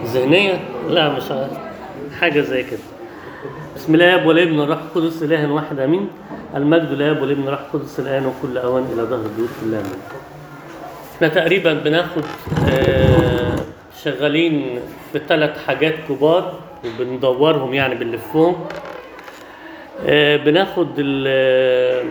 ذهنية لا مش عارف. حاجة زي كده بسم الله الاب والابن والروح القدس اله واحد امين المجد للاب والابن والروح القدس الان وكل اوان الى ظهر البيوت كلها امين احنا تقريبا بناخد آه، شغالين في ثلاث حاجات كبار وبندورهم يعني بنلفهم آه، بناخد ال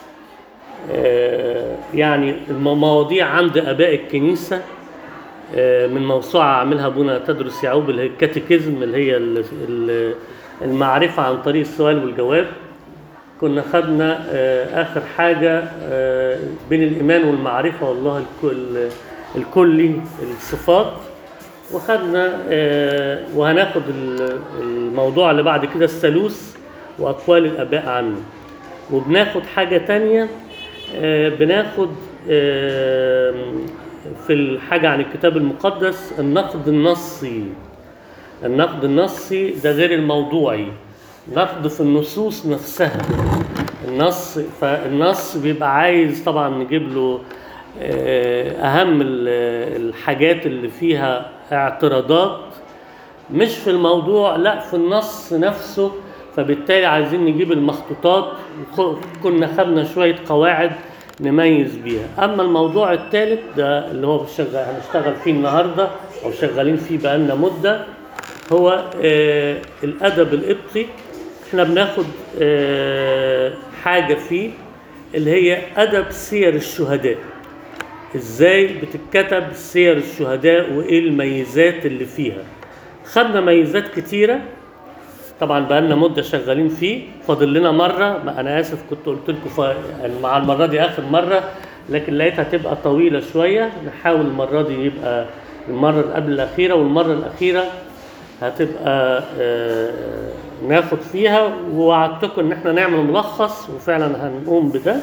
آه، يعني المواضيع عند اباء الكنيسه آه، من موسوعه عاملها ابونا تدرس يعقوب اللي هي الكاتيكيزم اللي هي ال- ال- المعرفه عن طريق السؤال والجواب كنا خدنا آه، اخر حاجه آه، بين الايمان والمعرفه والله الكل الكلي الصفات وخدنا آه، وهناخد ال- الموضوع اللي بعد كده الثالوث واقوال الاباء عنه وبناخد حاجه تانية آه، بناخد آه، في الحاجه عن الكتاب المقدس النقد النصي النقد النصي ده غير الموضوعي نقد في النصوص نفسها النص فالنص بيبقى عايز طبعا نجيب له آه، اهم ال- الحاجات اللي فيها اعتراضات مش في الموضوع لا في النص نفسه فبالتالي عايزين نجيب المخطوطات وخ- كنا خدنا شوية قواعد نميز بيها أما الموضوع الثالث ده اللي هو شغال هنشتغل فيه النهاردة أو شغالين فيه بقالنا مدة هو آه الأدب القبطي احنا بناخد آه حاجة فيه اللي هي أدب سير الشهداء ازاي بتتكتب سير الشهداء وايه الميزات اللي فيها خدنا ميزات كتيره طبعا بقالنا مده شغالين فيه فاضل لنا مره ما انا اسف كنت قلت لكم ف... يعني مع المره دي اخر مره لكن لقيتها تبقى طويله شويه نحاول المره دي يبقى المره اللي قبل الاخيره والمره الاخيره هتبقى آه، ناخد فيها ووعدتكم ان احنا نعمل ملخص وفعلا هنقوم بده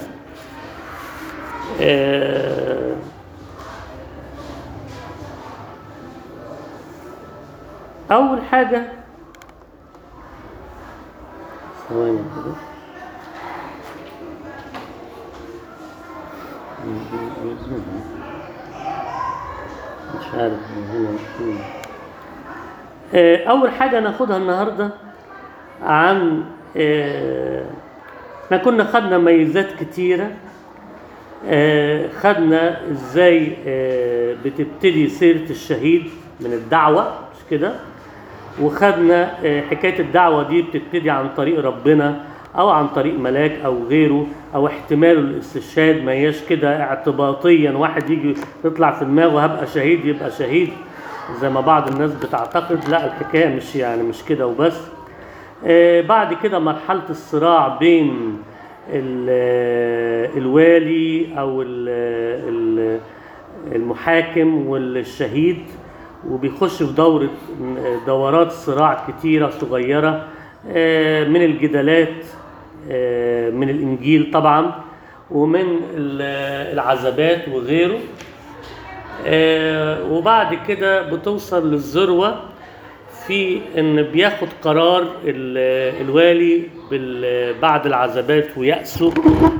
آه، أول حاجة ثواني كده مش عارف من هنا فين. آه، أول حاجة ناخدها النهاردة عن آه، احنا كنا خدنا ميزات كتيرة آه، خدنا ازاي آه، بتبتدي سيرة الشهيد من الدعوة مش كده وخدنا آه، حكاية الدعوة دي بتبتدي عن طريق ربنا أو عن طريق ملاك أو غيره أو احتمال الاستشهاد ما هياش كده اعتباطيا واحد يجي يطلع في دماغه هبقى شهيد يبقى شهيد زي ما بعض الناس بتعتقد لا الحكاية مش يعني مش كده وبس آه، بعد كده مرحلة الصراع بين ال- الوالي أو ال- ال- المحاكم والشهيد وبيخش في دورة دورات صراع كتيرة صغيرة آه، من الجدالات آه، من الإنجيل طبعا ومن ال- العذابات وغيره آه، وبعد كده بتوصل للذروة في ان بياخد قرار ال- الوالي بال- بعد العذابات ويأسه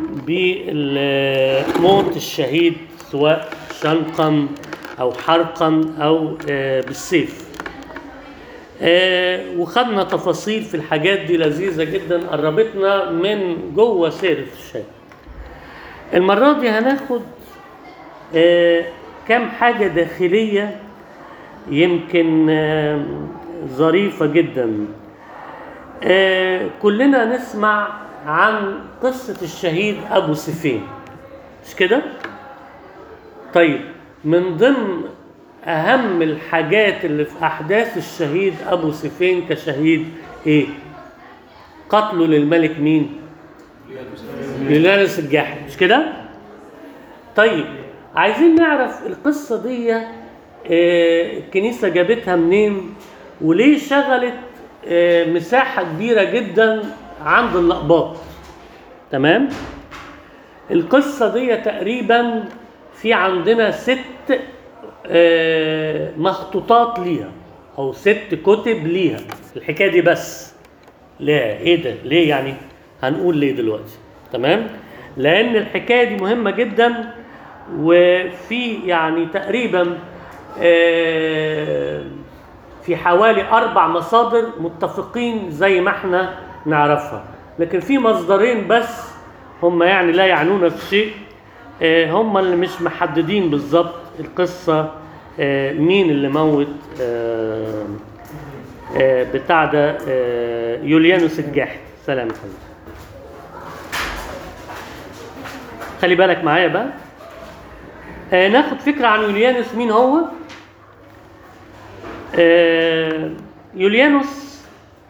بموت الشهيد سواء شنقا او حرقا او آه، بالسيف آه، وخدنا تفاصيل في الحاجات دي لذيذة جدا قربتنا من جوه سيرة الشهيد المرة دي هناخد آه، كام حاجة داخلية يمكن آه، ظريفة جدا آه، كلنا نسمع عن قصة الشهيد أبو سفين مش كده؟ طيب من ضمن أهم الحاجات اللي في أحداث الشهيد أبو سفين كشهيد إيه؟ قتله للملك مين؟ ليلانس الجاحد مش كده؟ طيب عايزين نعرف القصة دي آه، الكنيسة جابتها منين وليه شغلت آه، مساحة كبيرة جدا عند الأقباط تمام القصة دي تقريبا في عندنا ست آه، مخطوطات ليها أو ست كتب ليها الحكاية دي بس لا ايه ده ليه يعني هنقول ليه دلوقتي تمام لان الحكايه دي مهمه جدا وفي يعني تقريبا آه، في حوالي اربع مصادر متفقين زي ما احنا نعرفها لكن في مصدرين بس هم يعني لا يعنون في شيء آه، هم اللي مش محددين بالظبط القصه آه، مين اللي موت آه، آه، بتاع ده آه، يوليانوس الجاحد سلام يا حبيبي خلي بالك معايا بقى آه ناخد فكرة عن يوليانوس مين هو آه يوليانوس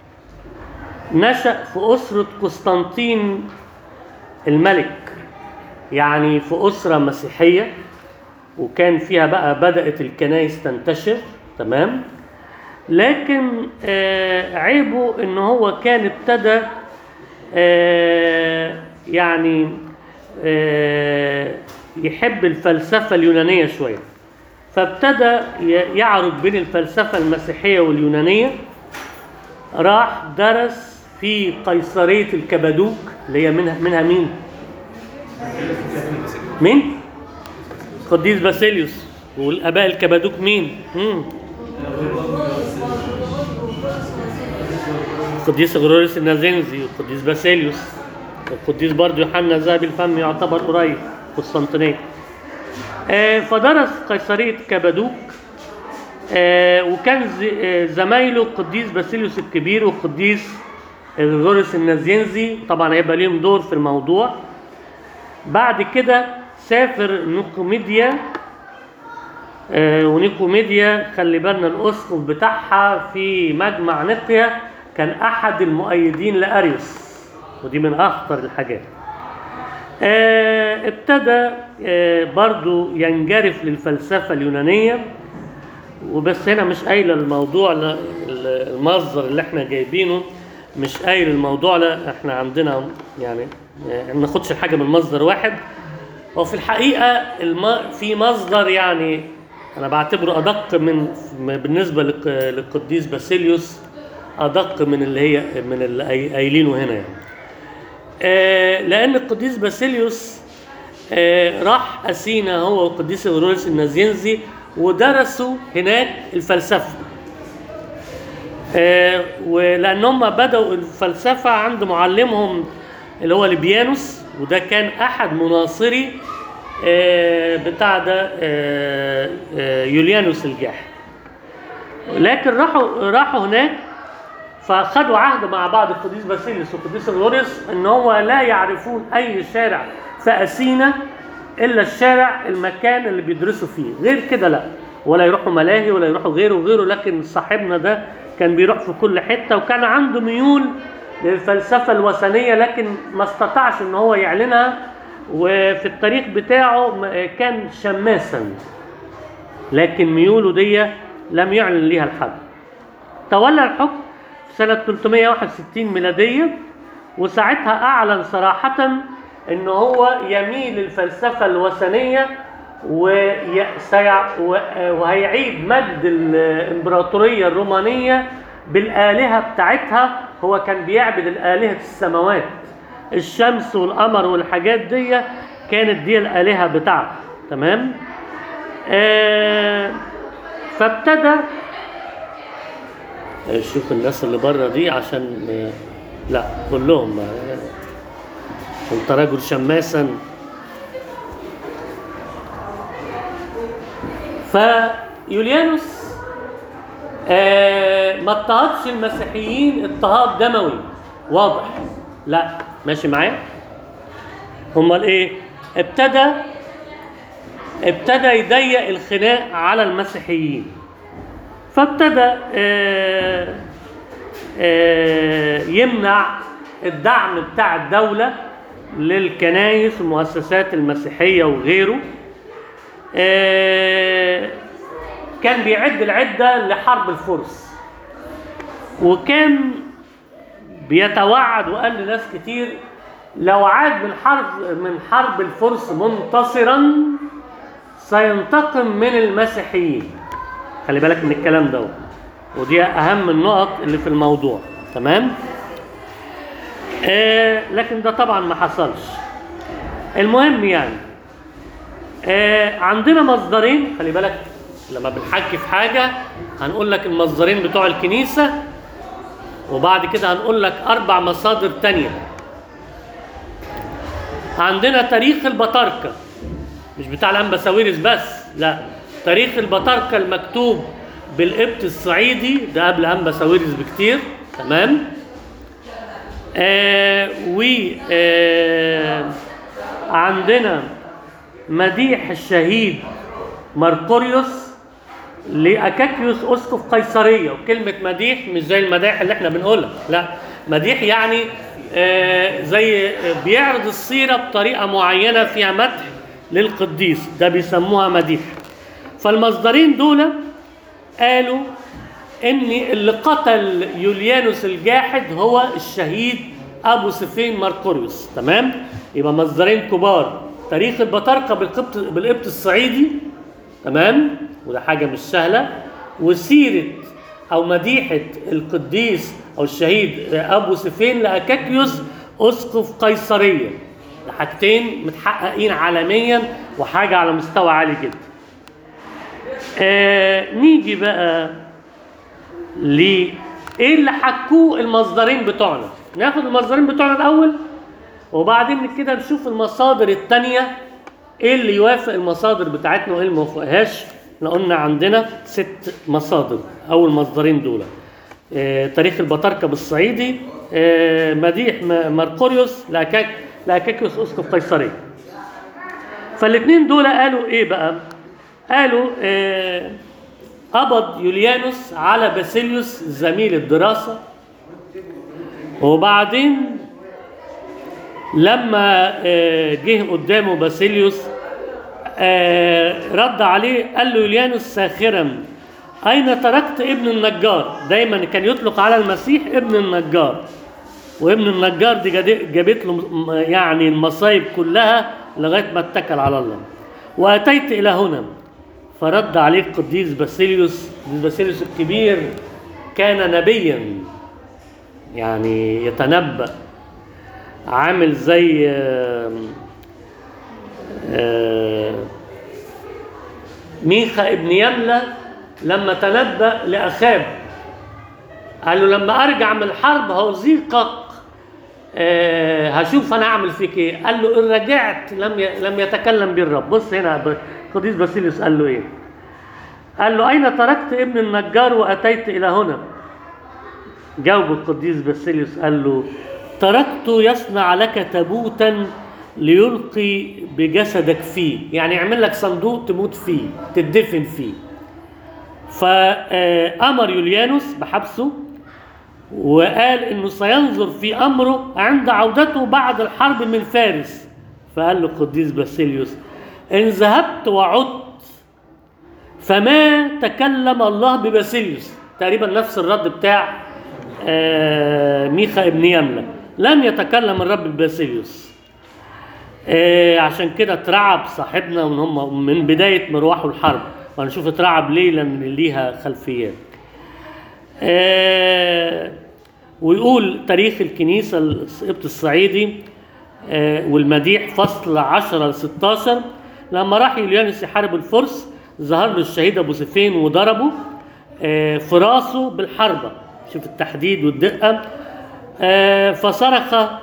نشأ في أسرة قسطنطين الملك يعني في أسرة مسيحية وكان فيها بقى بدأت الكنائس تنتشر تمام لكن آه عيبه ان هو كان ابتدى آه يعني آه يحب الفلسفة اليونانية شوية فابتدى ي- يعرض بين الفلسفة المسيحية واليونانية راح درس في قيصرية الكبادوك اللي هي منها منها مين؟ مين؟ قديس باسيليوس والآباء الكبادوك مين؟ مم. القديس غروريوس النازنزي والقديس باسيليوس القديس برضو يوحنا ذهب الفم يعتبر قريب قسطنطينية آه، فدرس قيصرية كبادوك آه، وكان ز- آه، زمايله القديس باسيليوس الكبير والقديس غروريوس النازنزي طبعا هيبقى ليهم دور في الموضوع بعد كده سافر نيقوميديا آه، ونيقوميديا خلي بالنا الاسقف بتاعها في مجمع نقيا كان احد المؤيدين لاريوس ودي من اخطر الحاجات آه، ابتدى آه، برضو ينجرف للفلسفه اليونانيه وبس هنا مش قايله الموضوع لا ال- المصدر اللي احنا جايبينه مش قايل الموضوع لا احنا عندنا يعني آه، ما ناخدش الحاجه من مصدر واحد وفي الحقيقه الم... في مصدر يعني انا بعتبره ادق من م- بالنسبه للق- للقديس باسيليوس ادق من اللي هي من اللي قاي- قايلينه هنا يعني آه، لان القديس باسيليوس آه، راح اثينا هو والقديس غروريوس النازينزي ودرسوا هناك الفلسفه آه، ولان هم بداوا الفلسفه عند معلمهم اللي هو ليبيانوس وده كان احد مناصري آه، بتاع ده آه، آه، يوليانوس الجاحد لكن راحوا راحوا هناك فخدوا عهد مع بعض القديس باسيليوس والقديس غوريوس ان هو لا يعرفون اي شارع في اثينا الا الشارع المكان اللي بيدرسوا فيه غير كده لا ولا يروحوا ملاهي ولا يروحوا غيره وغيره لكن صاحبنا ده كان بيروح في كل حته وكان عنده ميول للفلسفه الوثنيه لكن ما استطاعش ان هو يعلنها وفي التاريخ بتاعه م- كان شماسا لكن ميوله دي لم يعلن ليها لحد تولى الحكم سنة 361 ميلادية وساعتها أعلن صراحة إن هو يميل للفلسفة الوثنية وسيع- و- وهيعيد مجد الإمبراطورية الرومانية بالآلهة بتاعتها هو كان بيعبد الآلهة السماوات الشمس والقمر والحاجات دي كانت دي الآلهة بتاعته تمام آه فابتدى شوف الناس اللي بره دي عشان آه، لا كلهم آه، انت رجل شماسا فيوليانوس آه ما اضطهدش المسيحيين اضطهاد دموي واضح لا ماشي معايا امال ايه ابتدى ابتدى يضيق الخناق على المسيحيين فابتدى آه، آه، يمنع الدعم بتاع الدولة للكنائس والمؤسسات المسيحية وغيره آه، كان بيعد العدة لحرب الفرس وكان بيتوعد وقال لناس كتير لو عاد من حرب من حرب الفرس منتصرا سينتقم من المسيحيين خلي بالك من الكلام ده ودي اهم النقط اللي في الموضوع تمام آه لكن ده طبعا ما حصلش المهم يعني آه عندنا مصدرين خلي بالك لما بنحكي في حاجه هنقول لك المصدرين بتوع الكنيسة وبعد كده هنقول لك أربع مصادر تانية عندنا تاريخ البطاركة مش بتاع الأنبا ساويرس بس لا تاريخ البطاركة المكتوب بالقبط الصعيدي ده قبل أنبا ساويرس بكتير تمام آه و آه عندنا مديح الشهيد ماركوريوس لأكاكيوس أسقف قيصرية وكلمة مديح مش زي المداح اللي احنا بنقولها لا مديح يعني آه زي بيعرض السيرة بطريقة معينة فيها مدح للقديس ده بيسموها مديح فالمصدرين دول قالوا ان اللي قتل يوليانوس الجاحد هو الشهيد ابو سفين ماركوريوس تمام يبقى مصدرين كبار تاريخ البطاركه بالقبط بالقبط الصعيدي تمام وده حاجه مش سهله وسيره او مديحه القديس او الشهيد ابو سفين لاكاكيوس اسقف قيصريه ده حاجتين متحققين عالميا وحاجه على مستوى عالي جدا آه نيجي بقى ل ايه اللي حكوه المصدرين بتوعنا ناخد المصدرين بتوعنا الاول وبعدين كده نشوف المصادر التانية ايه اللي يوافق المصادر بتاعتنا وايه اللي ما يوافقهاش احنا قلنا عندنا ست مصادر اول مصدرين دول آه تاريخ البطاركه بالصعيدي آه مديح م- ماركوريوس لاكاك لاكاكيوس اسقف قيصريه فالاثنين دول قالوا ايه بقى قالوا آه قبض يوليانوس على باسيليوس زميل الدراسة وبعدين لما آه، جه قدامه باسيليوس آه، رد عليه قال له يوليانوس ساخرا أين تركت ابن النجار دايما كان يطلق على المسيح ابن النجار وابن النجار دي جاد- جابت له م- يعني المصايب كلها لغاية ما اتكل على الله وأتيت إلى هنا فرد عليه القديس باسيليوس باسيليوس الكبير كان نبيا يعني يتنبأ عامل زي آم، آم، ميخا ابن يملة لما تنبأ لأخاب قال له لما أرجع من الحرب هوزيقك آه، هشوف انا اعمل فيك ايه قال له ان رجعت لم ي... لم يتكلم بي الرب بص هنا ب- القديس باسيليوس قال له ايه قال له اين تركت ابن النجار واتيت الى هنا جاوب القديس باسيليوس قال له تركت يصنع لك تابوتا ليلقي بجسدك فيه يعني يعمل لك صندوق تموت فيه تدفن فيه فأمر يوليانوس بحبسه وقال انه سينظر في امره عند عودته بعد الحرب من فارس فقال له القديس باسيليوس ان ذهبت وعدت فما تكلم الله بباسيليوس تقريبا نفس الرد بتاع آه، ميخا ابن يملة لم يتكلم الرب بباسيليوس آه، عشان كده اترعب صاحبنا من هم من بداية مروحه الحرب وهنشوف اترعب ليه لأن ليها خلفيات آه، ويقول تاريخ الكنيسة القبط الصعيدي آه، والمديح فصل 10 ل 16 لما راح يوليانوس يحارب الفرس ظهر له الشهيد ابو سفين وضربه آه، في راسه بالحربة شوف التحديد والدقة آه، فصرخ آه،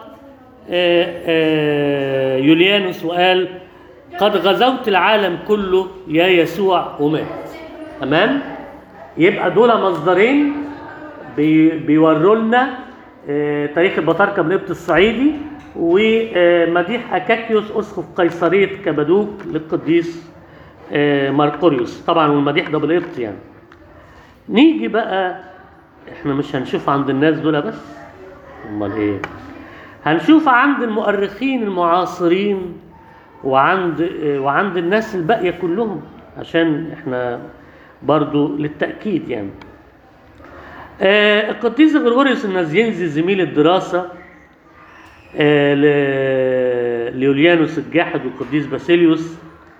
آه، يوليانوس وقال قد غزوت العالم كله يا يسوع ومات تمام يبقى دول مصدرين بي بيوروا لنا آه، تاريخ البطاركه بالقبط الصعيدي ومديح اكاكيوس اسقف قيصريه كبدوك للقديس آه، ماركوريوس طبعا والمديح ده بالقبط يعني نيجي بقى احنا مش هنشوف عند الناس دول بس امال ايه هنشوف عند المؤرخين المعاصرين وعند آه، وعند الناس الباقيه كلهم عشان احنا برضو للتاكيد يعني آه، القديس غرغوريوس النازينزي زميل الدراسة آه، ل- ليوليانوس الجاحد والقديس باسيليوس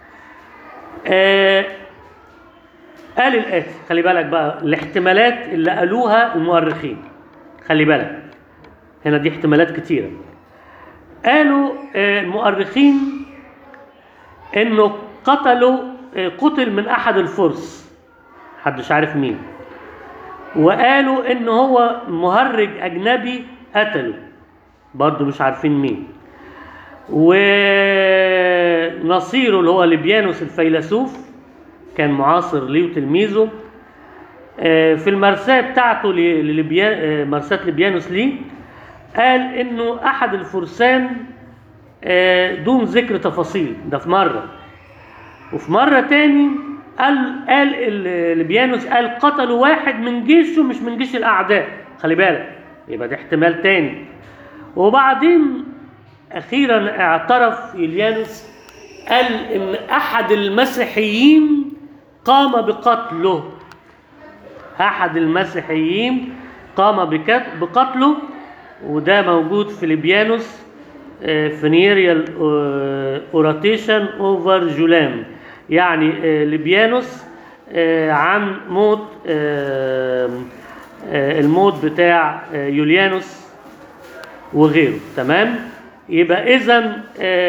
آه، قال الآتي خلي بالك بقى الاحتمالات اللي قالوها المؤرخين خلي بالك هنا دي احتمالات كتيرة قالوا آه، المؤرخين انه قتلوا آه، قتل من احد الفرس محدش عارف مين وقالوا ان هو مهرج اجنبي قتله برضو مش عارفين مين ونصيره اللي هو ليبيانوس الفيلسوف كان معاصر ليه وتلميذه آه، في المرساة بتاعته ل- لليبيا- آه، مرساة ليبيانوس ليه قال انه احد الفرسان آه، دون ذكر تفاصيل ده في مرة وفي مرة تاني قال قال ال- ليبيانوس قال قتلوا واحد من جيشه مش من جيش الأعداء خلي بالك يبقى ده احتمال تاني وبعدين أخيرا اعترف يوليانوس قال إن أحد المسيحيين قام بقتله أحد المسيحيين قام بكت- بقتله وده موجود في ليبيانوس فينيريال اوراتيشن اوفر جولام يعني آه، ليبيانوس آه، عن موت آه، آه، الموت بتاع آه، يوليانوس وغيره تمام يبقى اذا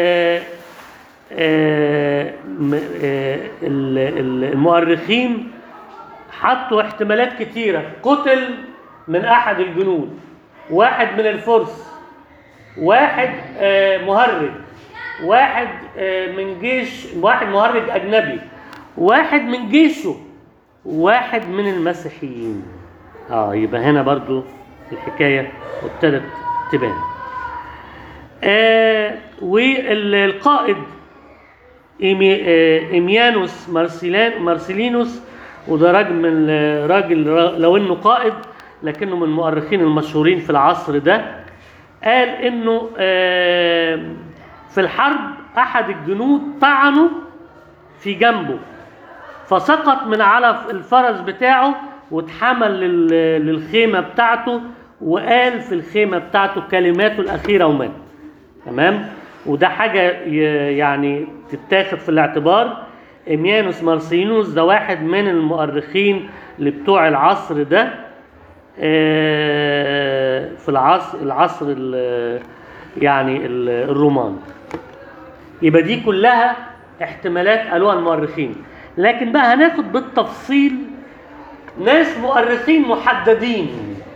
المؤرخين حطوا احتمالات كتيرة قتل من أحد الجنود واحد من الفرس واحد آه، مهرج واحد آه، من جيش واحد مهرج أجنبي واحد من جيشه واحد من المسيحيين اه يبقى هنا برضو الحكاية ابتدت تبان آه والقائد إيمي- آه، إيميانوس مارسيلان مارسيلينوس وده راجل من راجل را- لو انه قائد لكنه من المؤرخين المشهورين في العصر ده قال انه آه، في الحرب احد الجنود طعنه في جنبه فسقط من على الفرس بتاعه واتحمل لل- للخيمة بتاعته وقال في الخيمة بتاعته كلماته الأخيرة ومات تمام وده حاجة ي- يعني تتاخد في الاعتبار إميانوس مارسينوس ده واحد من المؤرخين اللي بتوع العصر ده آه، في العصر العصر ال- يعني ال- الروماني يبقى دي كلها احتمالات قالوها المؤرخين لكن بقى هناخد بالتفصيل ناس مؤرخين محددين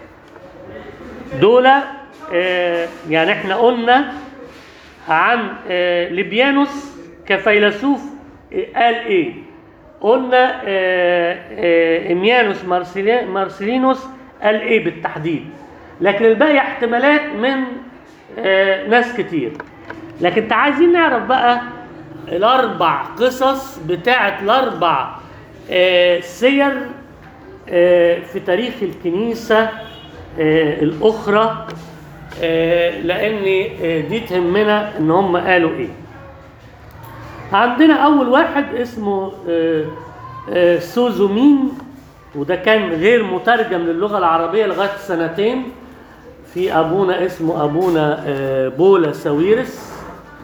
دول آه، يعني احنا قلنا عن آه، ليبيانوس كفيلسوف آه، قال ايه قلنا آه، آه، اميانوس مارسيلي- مارسيلينوس قال ايه بالتحديد لكن الباقي احتمالات من آه، ناس كتير لكن انت عايزين نعرف بقى الاربع قصص بتاعت الاربع آه، سير آه، في تاريخ الكنيسة آه، الأخرى آه، لأن آه، دي تهمنا إن هم قالوا إيه عندنا أول واحد اسمه آه، آه، سوزومين وده كان غير مترجم للغة العربية لغاية سنتين في أبونا اسمه أبونا آه، بولا ساويرس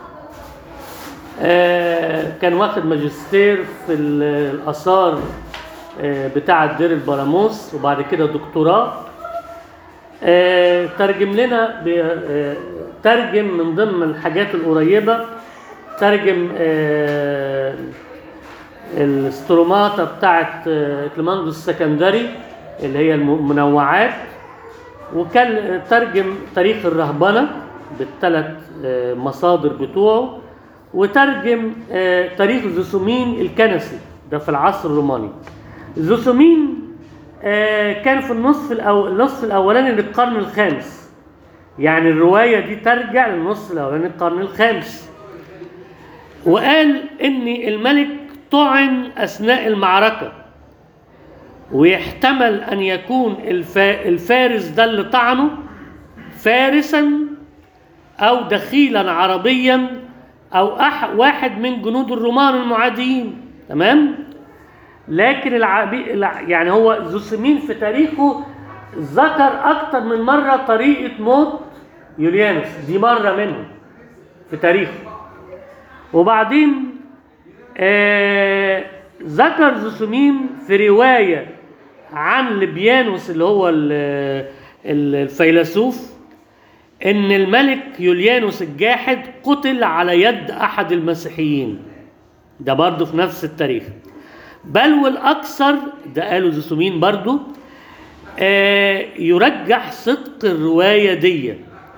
آه، كان واخد ماجستير في ال- الآثار آه، بتاعة دير البراموس وبعد كده دكتوراه آه، ترجم لنا ب- آه، ترجم من ضمن الحاجات القريبة ترجم آه، الستروماتا بتاعت آه، كليماندو السكندري اللي هي المنوعات وكان ترجم تاريخ الرهبنة بالثلاث آه، مصادر بتوعه وترجم آه، تاريخ زوسومين الكنسي ده في العصر الروماني زوسومين آه، كان في النصف الأو... النصف الأولاني للقرن الخامس يعني الرواية دي ترجع للنصف الأولاني للقرن الخامس وقال إن الملك طعن أثناء المعركة ويحتمل أن يكون الف... الفارس ده اللي طعنه فارسا أو دخيلا عربيا أو أح... واحد من جنود الرومان المعاديين تمام؟ لكن العبي... الع- يعني هو زوسمين في تاريخه ذكر أكتر من مرة طريقة موت يوليانوس دي مرة منهم في تاريخه وبعدين آه ذكر زوسومين في رواية عن لبيانوس اللي هو ال- ال- الفيلسوف ان الملك يوليانوس الجاحد قتل على يد احد المسيحيين ده برضه في نفس التاريخ بل والاكثر ده قالوا زوسومين برضه آه، يرجح صدق الرواية دي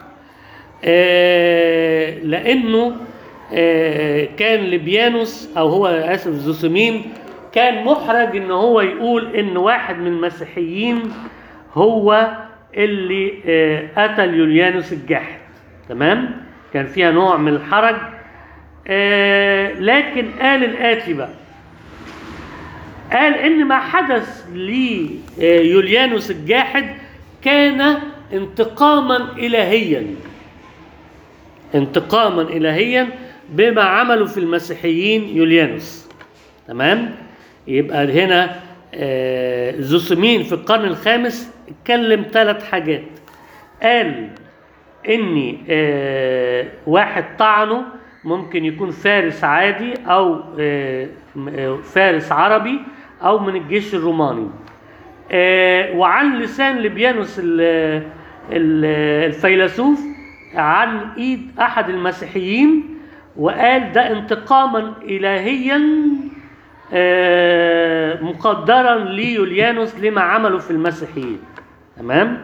آه، لأنه آه، كان لبيانوس أو هو آسف زوسمين كان محرج إن هو يقول إن واحد من المسيحيين هو اللي آه، قتل يوليانوس الجاحد تمام كان فيها نوع من الحرج آه، لكن قال الآتي بقى قال ان ما حدث ليوليانوس الجاحد كان انتقاما الهيا انتقاما الهيا بما عمله في المسيحيين يوليانوس تمام يبقى هنا آه، زوسمين في القرن الخامس اتكلم ثلاث حاجات قال ان آه، واحد طعنه ممكن يكون فارس عادي او آه، م- آه، فارس عربي او من الجيش الروماني آه، وعن لسان لبيانوس ال- ال- الفيلسوف عن ايد احد المسيحيين وقال ده انتقاما الهيا آه، مقدرا ليوليانوس لما عمله في المسيحيين تمام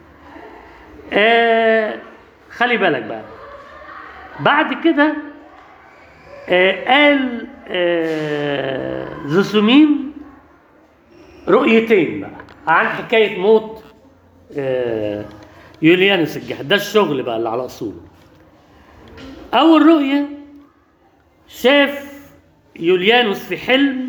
آه خلي بالك بقى بعد كده آه قال آه زوسومين رؤيتين بقى عن حكاية موت آه يوليانوس الجحد ده الشغل بقى اللي على أصوله أول رؤية شاف يوليانوس في حلم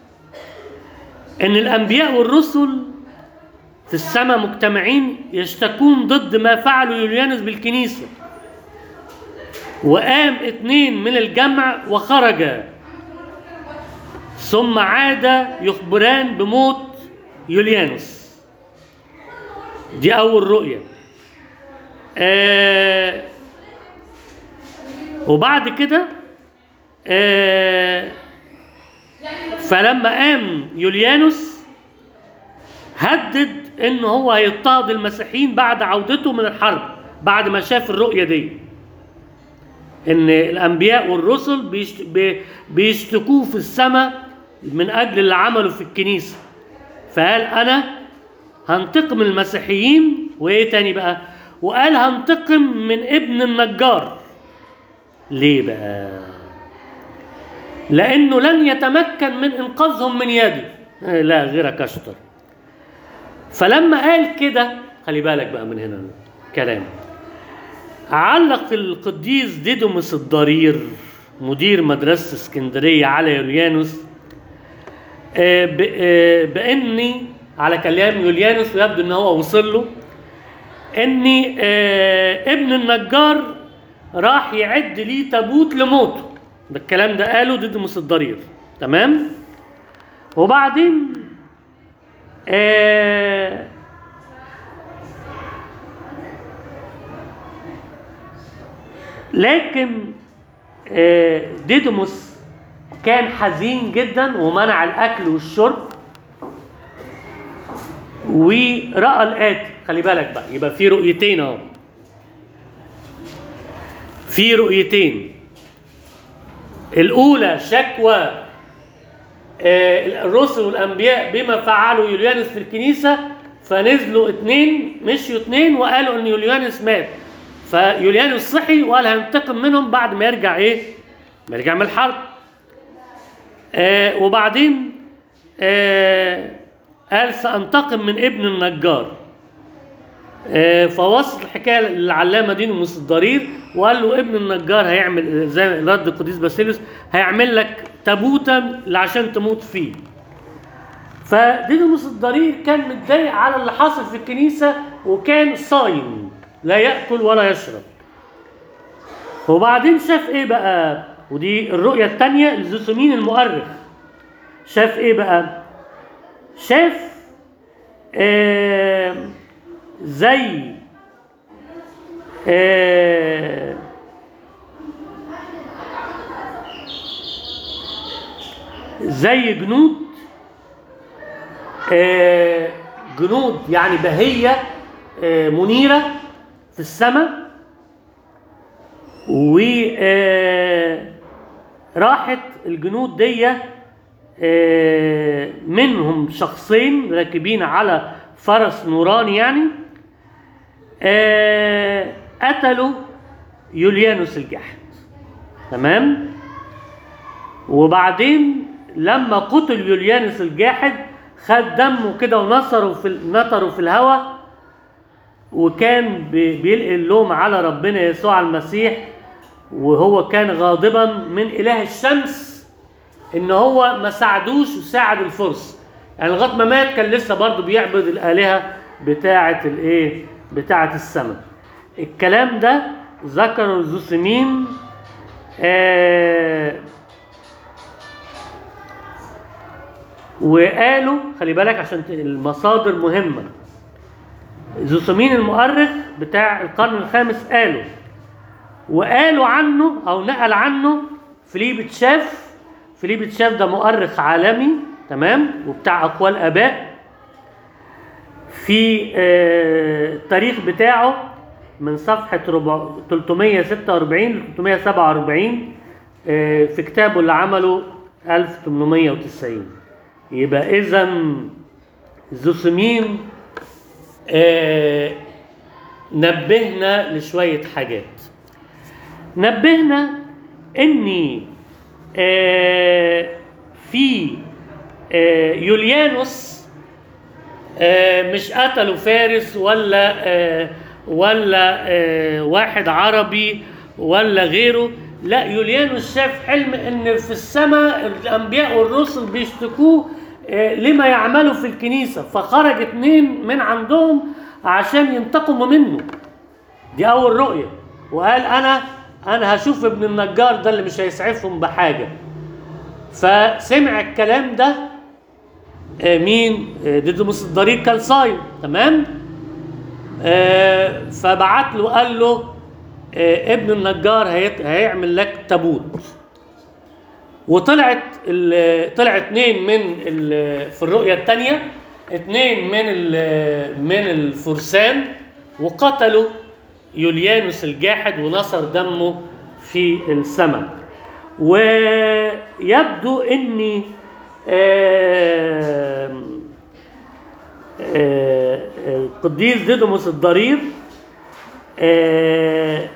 إن الأنبياء والرسل في السماء مجتمعين يشتكون ضد ما فعله يوليانوس بالكنيسة وقام اتنين من الجمع وخرجا ثم عاد يخبران بموت يوليانوس دي أول رؤية آه وبعد كده آه فلما قام يوليانوس هدد ان هو هيضطهد المسيحيين بعد عودته من الحرب بعد ما شاف الرؤيه دي ان الانبياء والرسل بيشت... بي- بيشتكوه في السماء من اجل اللي عمله في الكنيسه فقال انا هنتقم من المسيحيين وايه تاني بقى وقال هنتقم من ابن النجار ليه بقى لانه لن يتمكن من انقاذهم من يدي لا غيرك اشطر فلما قال كده خلي بالك بقى من هنا كلام علق القديس ديدوموس الضرير مدير مدرسة اسكندرية على يوليانوس آه، ب- آه، بأني على كلام يوليانوس ويبدو ان هو وصل له ان آه، ابن النجار راح يعد ليه تابوت لموته ده الكلام ده قاله ديدوموس الضرير تمام وبعدين آه لكن آه ديدوموس كان حزين جدا ومنع الاكل والشرب ورأى الآتي خلي بالك بقى يبقى في رؤيتين اهو في رؤيتين الأولى شكوى آه، الرسل والأنبياء بما فعلوا يوليانوس في الكنيسة فنزلوا اتنين مشيوا اتنين وقالوا إن يوليانوس مات فيوليانوس صحي وقال هينتقم منهم بعد ما يرجع إيه؟ ما يرجع من الحرب آه وبعدين آه قال سأنتقم من ابن النجار آه، فوصل الحكايه للعلامه دينوس الضرير وقال له ابن النجار هيعمل زي رد القديس باسيليوس هيعمل لك تابوتا عشان تموت فيه فدينوس الضرير كان متضايق على اللي حصل في الكنيسه وكان صايم لا ياكل ولا يشرب وبعدين شاف ايه بقى ودي الرؤيه الثانيه لزوسومين المؤرخ شاف ايه بقى شاف آه زي آه زي جنود آه جنود يعني بهية آه منيرة في السماء و آه راحت الجنود دي آه منهم شخصين راكبين على فرس نوراني يعني آه قتلوا يوليانوس الجاحد تمام وبعدين لما قتل يوليانوس الجاحد خد دمه كده ونصره في ال- نطره في الهواء وكان بي- بيلقي اللوم على ربنا يسوع المسيح وهو كان غاضبا من اله الشمس ان هو ما ساعدوش وساعد الفرس يعني لغايه ما مات كان لسه برضه بيعبد الالهه بتاعه الايه بتاعه السماء الكلام ده ذكره زوسمين آه وقالوا خلي بالك عشان ت- المصادر مهمه زوسمين المؤرخ بتاع القرن الخامس قالوا وقالوا عنه او نقل عنه فيليب تشاف فيليب تشاف ده مؤرخ عالمي تمام وبتاع اقوال اباء في آه، التاريخ بتاعه من صفحة ربع 346 ل 347 آه، في كتابه اللي عمله 1890 يبقى إذا زوسمين آه، نبهنا لشوية حاجات نبهنا ان آه، في آه، يوليانوس آه، مش قتلوا فارس ولا آه، ولا آه، واحد عربي ولا غيره لا يوليانوس شاف حلم ان في السماء الانبياء والرسل بيشتكوه آه، لما يعملوا في الكنيسه فخرج اتنين من عندهم عشان ينتقموا منه دي اول رؤيه وقال انا انا هشوف ابن النجار ده اللي مش هيسعفهم بحاجه فسمع الكلام ده آه، مين آه، ديدموس الضرير كان صايم تمام آه، فبعت له قال له آه، ابن النجار هيت- هيعمل لك تابوت وطلعت ال- طلع اتنين من ال- في الرؤية الثانية اتنين من ال- من الفرسان وقتلوا يوليانوس الجاحد ونصر دمه في السماء ويبدو ان آه، آه، القديس ديدموس الضرير آه،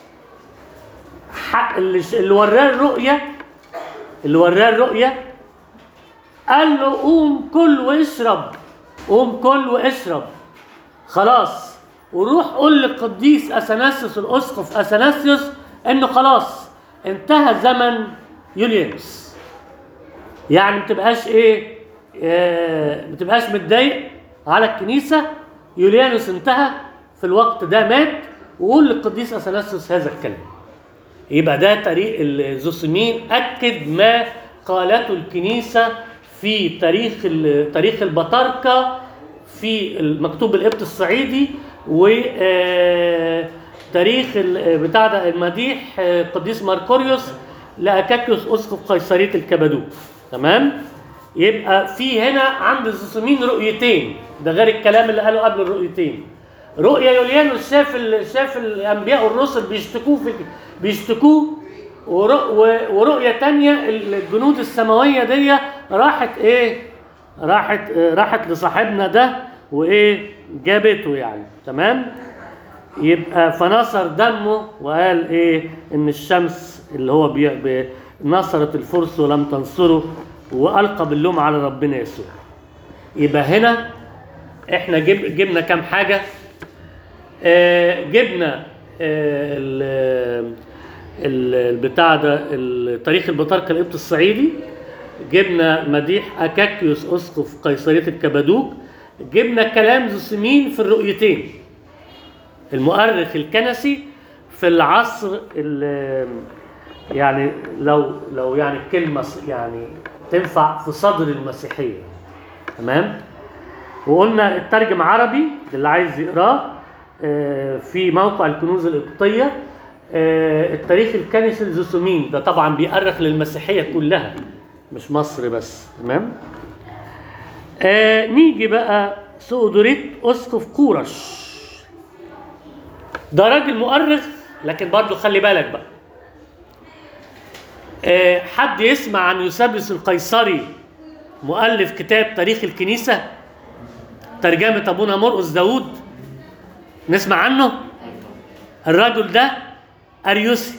ح- اللي اللي وراه الرؤية اللي وراه الرؤية قال له قوم كل واشرب قوم كل واشرب خلاص وروح قول للقديس اثناسيوس الاسقف اثناسيوس انه خلاص انتهى زمن يوليانوس يعني ما تبقاش ايه آه، ما تبقاش متضايق على الكنيسه يوليانوس انتهى في الوقت ده مات وقول للقديس اثناسيوس هذا الكلام يبقى ده طريق الزوسمين اكد ما قالته الكنيسه في تاريخ ال- تاريخ البطاركه في المكتوب القبط الصعيدي و آه، تاريخ ال- بتاع ده المديح آه، القديس ماركوريوس لاكاكيوس اسقف قيصريه الكبدوك تمام يبقى في هنا عند الزوسمين رؤيتين ده غير الكلام اللي قاله قبل الرؤيتين رؤيا يوليانوس شاف ال... شاف الانبياء والرسل بيشتكوه في بيشتكوه ورؤ... و- ورؤيه تانية الجنود السماويه دي راحت ايه راحت آه، راحت لصاحبنا ده وايه جابته يعني تمام يبقى فنصر دمه وقال ايه ان الشمس اللي هو بي... بي... نصرت الفرس ولم تنصره والقى باللوم على ربنا يسوع يبقى هنا احنا جب... جبنا كام حاجه آه، جبنا آه، ال- ال- البتاع ده ال- تاريخ البطاركه القبط الصعيدي جبنا مديح اكاكيوس اسقف قيصريه الكبدوك جبنا كلام زوسمين في الرؤيتين المؤرخ الكنسي في العصر ال- يعني لو لو يعني الكلمه يعني تنفع في صدر المسيحيه تمام وقلنا الترجم عربي اللي عايز يقراه آه، في موقع الكنوز القبطيه آه، التاريخ الكنسي الزوسومين ده طبعا بيأرخ للمسيحيه كلها مش مصر بس تمام آه نيجي بقى سؤدوريت اسقف قورش ده راجل مؤرخ لكن برضه خلي بالك بقى آه حد يسمع عن يوسابيوس القيصري مؤلف كتاب تاريخ الكنيسه ترجمة أبونا مرقس داود نسمع عنه الرجل ده أريوسي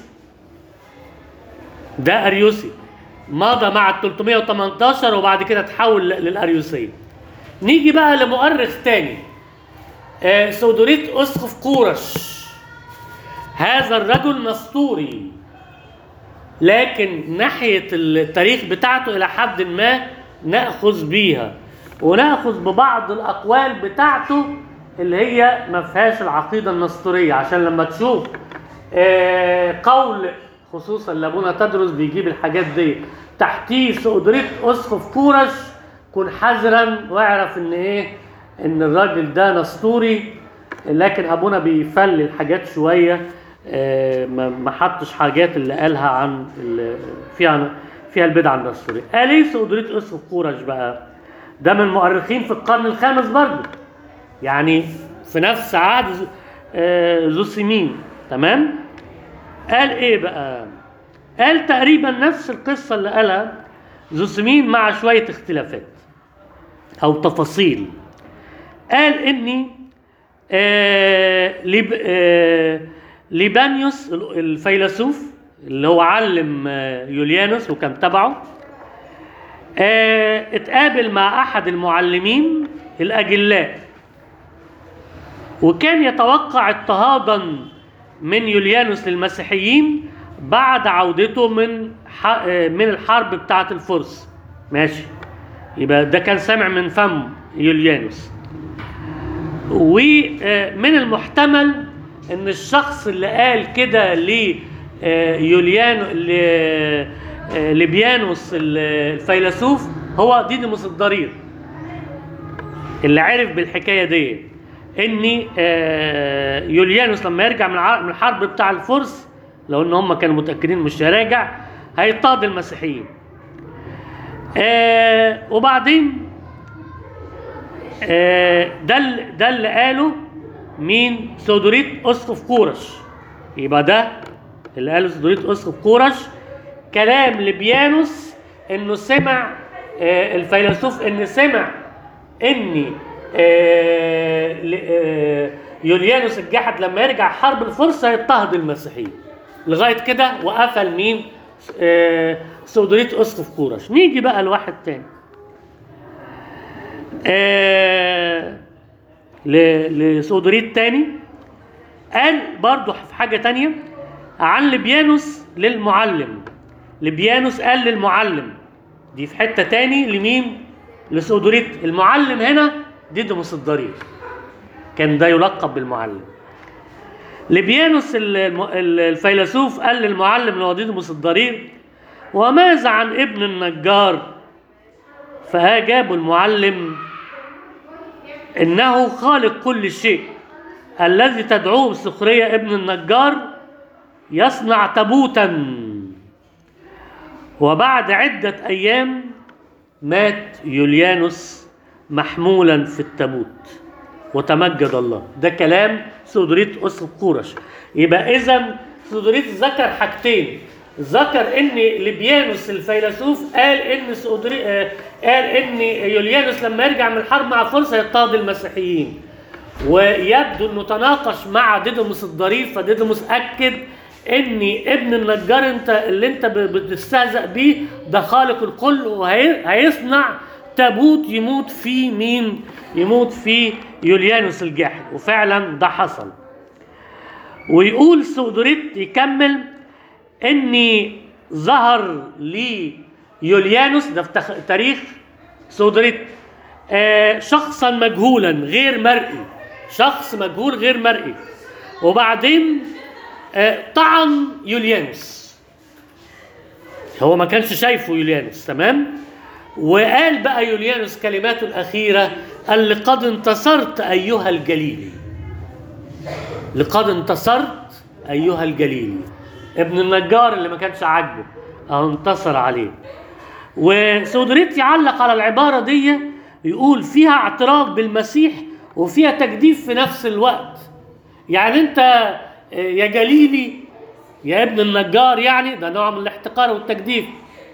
ده أريوسي مضى مع ال 318 وبعد كده تحول للأريوسية نيجي بقى لمؤرخ تاني آه، سودوريت أسقف قورش هذا الرجل نسطوري لكن ناحية التاريخ بتاعته إلى حد ما نأخذ بيها ونأخذ ببعض الأقوال بتاعته اللي هي ما فيهاش العقيدة النسطورية عشان لما تشوف آه، قول خصوصا لابونا تدرس بيجيب الحاجات دي تحتيه سؤدريت أسقف كورش كن حذرا واعرف ان ايه ان الراجل ده نسطوري لكن ابونا بيفلل حاجات شويه آه، ما ما حطش حاجات اللي قالها عن ال- فيها فيها البدعه النسطوريه. قال ايه سؤدريت اسقف قورش بقى؟ ده من المؤرخين في القرن الخامس برضه. يعني في نفس عهد ز- آه، زوسيمين تمام؟ قال ايه بقى؟ قال تقريبا نفس القصه اللي قالها زوسيمين مع شويه اختلافات او تفاصيل. قال اني آه ليب آه ليبانيوس الفيلسوف اللي هو علم آه يوليانوس وكان تبعه آه اتقابل مع احد المعلمين الاجلاء وكان يتوقع اضطهادا من يوليانوس للمسيحيين بعد عودته من ح... آه، من الحرب بتاعه الفرس ماشي يبقى ده كان سامع من فم يوليانوس ومن المحتمل ان الشخص اللي قال كده ل آه، يوليانو ل- آه، لبيانوس ال- الفيلسوف هو ديديموس الضرير اللي عرف بالحكايه دي ان آه، يوليانوس لما يرجع من الع- من الحرب بتاع الفرس لو ان هم كانوا متاكدين مش هيراجع هيضطهد المسيحيين آه، وبعدين آه، ده ال- ده اللي قاله مين سودوريت اسقف كورش يبقى ده اللي قاله سودوريت اسقف كورش كلام لبيانوس انه سمع آه، الفيلسوف ان سمع ان آه، ل- آه، يوليانوس الجحد لما يرجع حرب الفرس هيضطهد المسيحيين لغايه كده وقفل مين آه، سودوريت اسقف كورش نيجي بقى لواحد تاني آه، ل- لسودوريت تاني قال برضو في حاجة تانية عن لبيانوس للمعلم لبيانوس قال للمعلم دي في حتة تاني لمين لسودوريت المعلم هنا ديدموس الضرير كان ده يلقب بالمعلم لبيانوس ال- الم- ال- الفيلسوف قال للمعلم اللي هو ديدموس الضرير وماذا عن ابن النجار فأجاب المعلم إنه خالق كل شيء الذي تدعوه بسخرية ابن النجار يصنع تابوتا وبعد عدة أيام مات يوليانوس محمولا في التابوت وتمجد الله ده كلام سودوريت أسقف كورش يبقى إذا سودوريت ذكر حاجتين ذكر ان لبيانوس الفيلسوف قال ان سودري آه، قال ان يوليانوس لما يرجع من الحرب مع فرس هيضطهد المسيحيين ويبدو انه تناقش مع ديدموس الضرير فديدموس اكد ان ابن النجار انت اللي انت ب- بتستهزأ بيه ده خالق الكل وهيصنع تابوت يموت فيه مين؟ يموت فيه يوليانوس الجاحد وفعلا ده حصل ويقول سودوريت يكمل اني ظهر لي يوليانوس ده في تخ- تاريخ سودوريت آه شخصا مجهولا غير مرئي شخص مجهول غير مرئي وبعدين آه طعن يوليانوس هو ما كانش شايفه يوليانوس تمام وقال بقى يوليانوس كلماته الأخيرة قال لقد انتصرت أيها الجليلي لقد انتصرت أيها الجليلي ابن النجار اللي ما كانش عاجبه أهو انتصر عليه وسودريت يعلق على العبارة دي يقول فيها اعتراف بالمسيح وفيها تجديف في نفس الوقت يعني انت آه، يا جليلي يا ابن النجار يعني ده نوع من الاحتقار والتجديف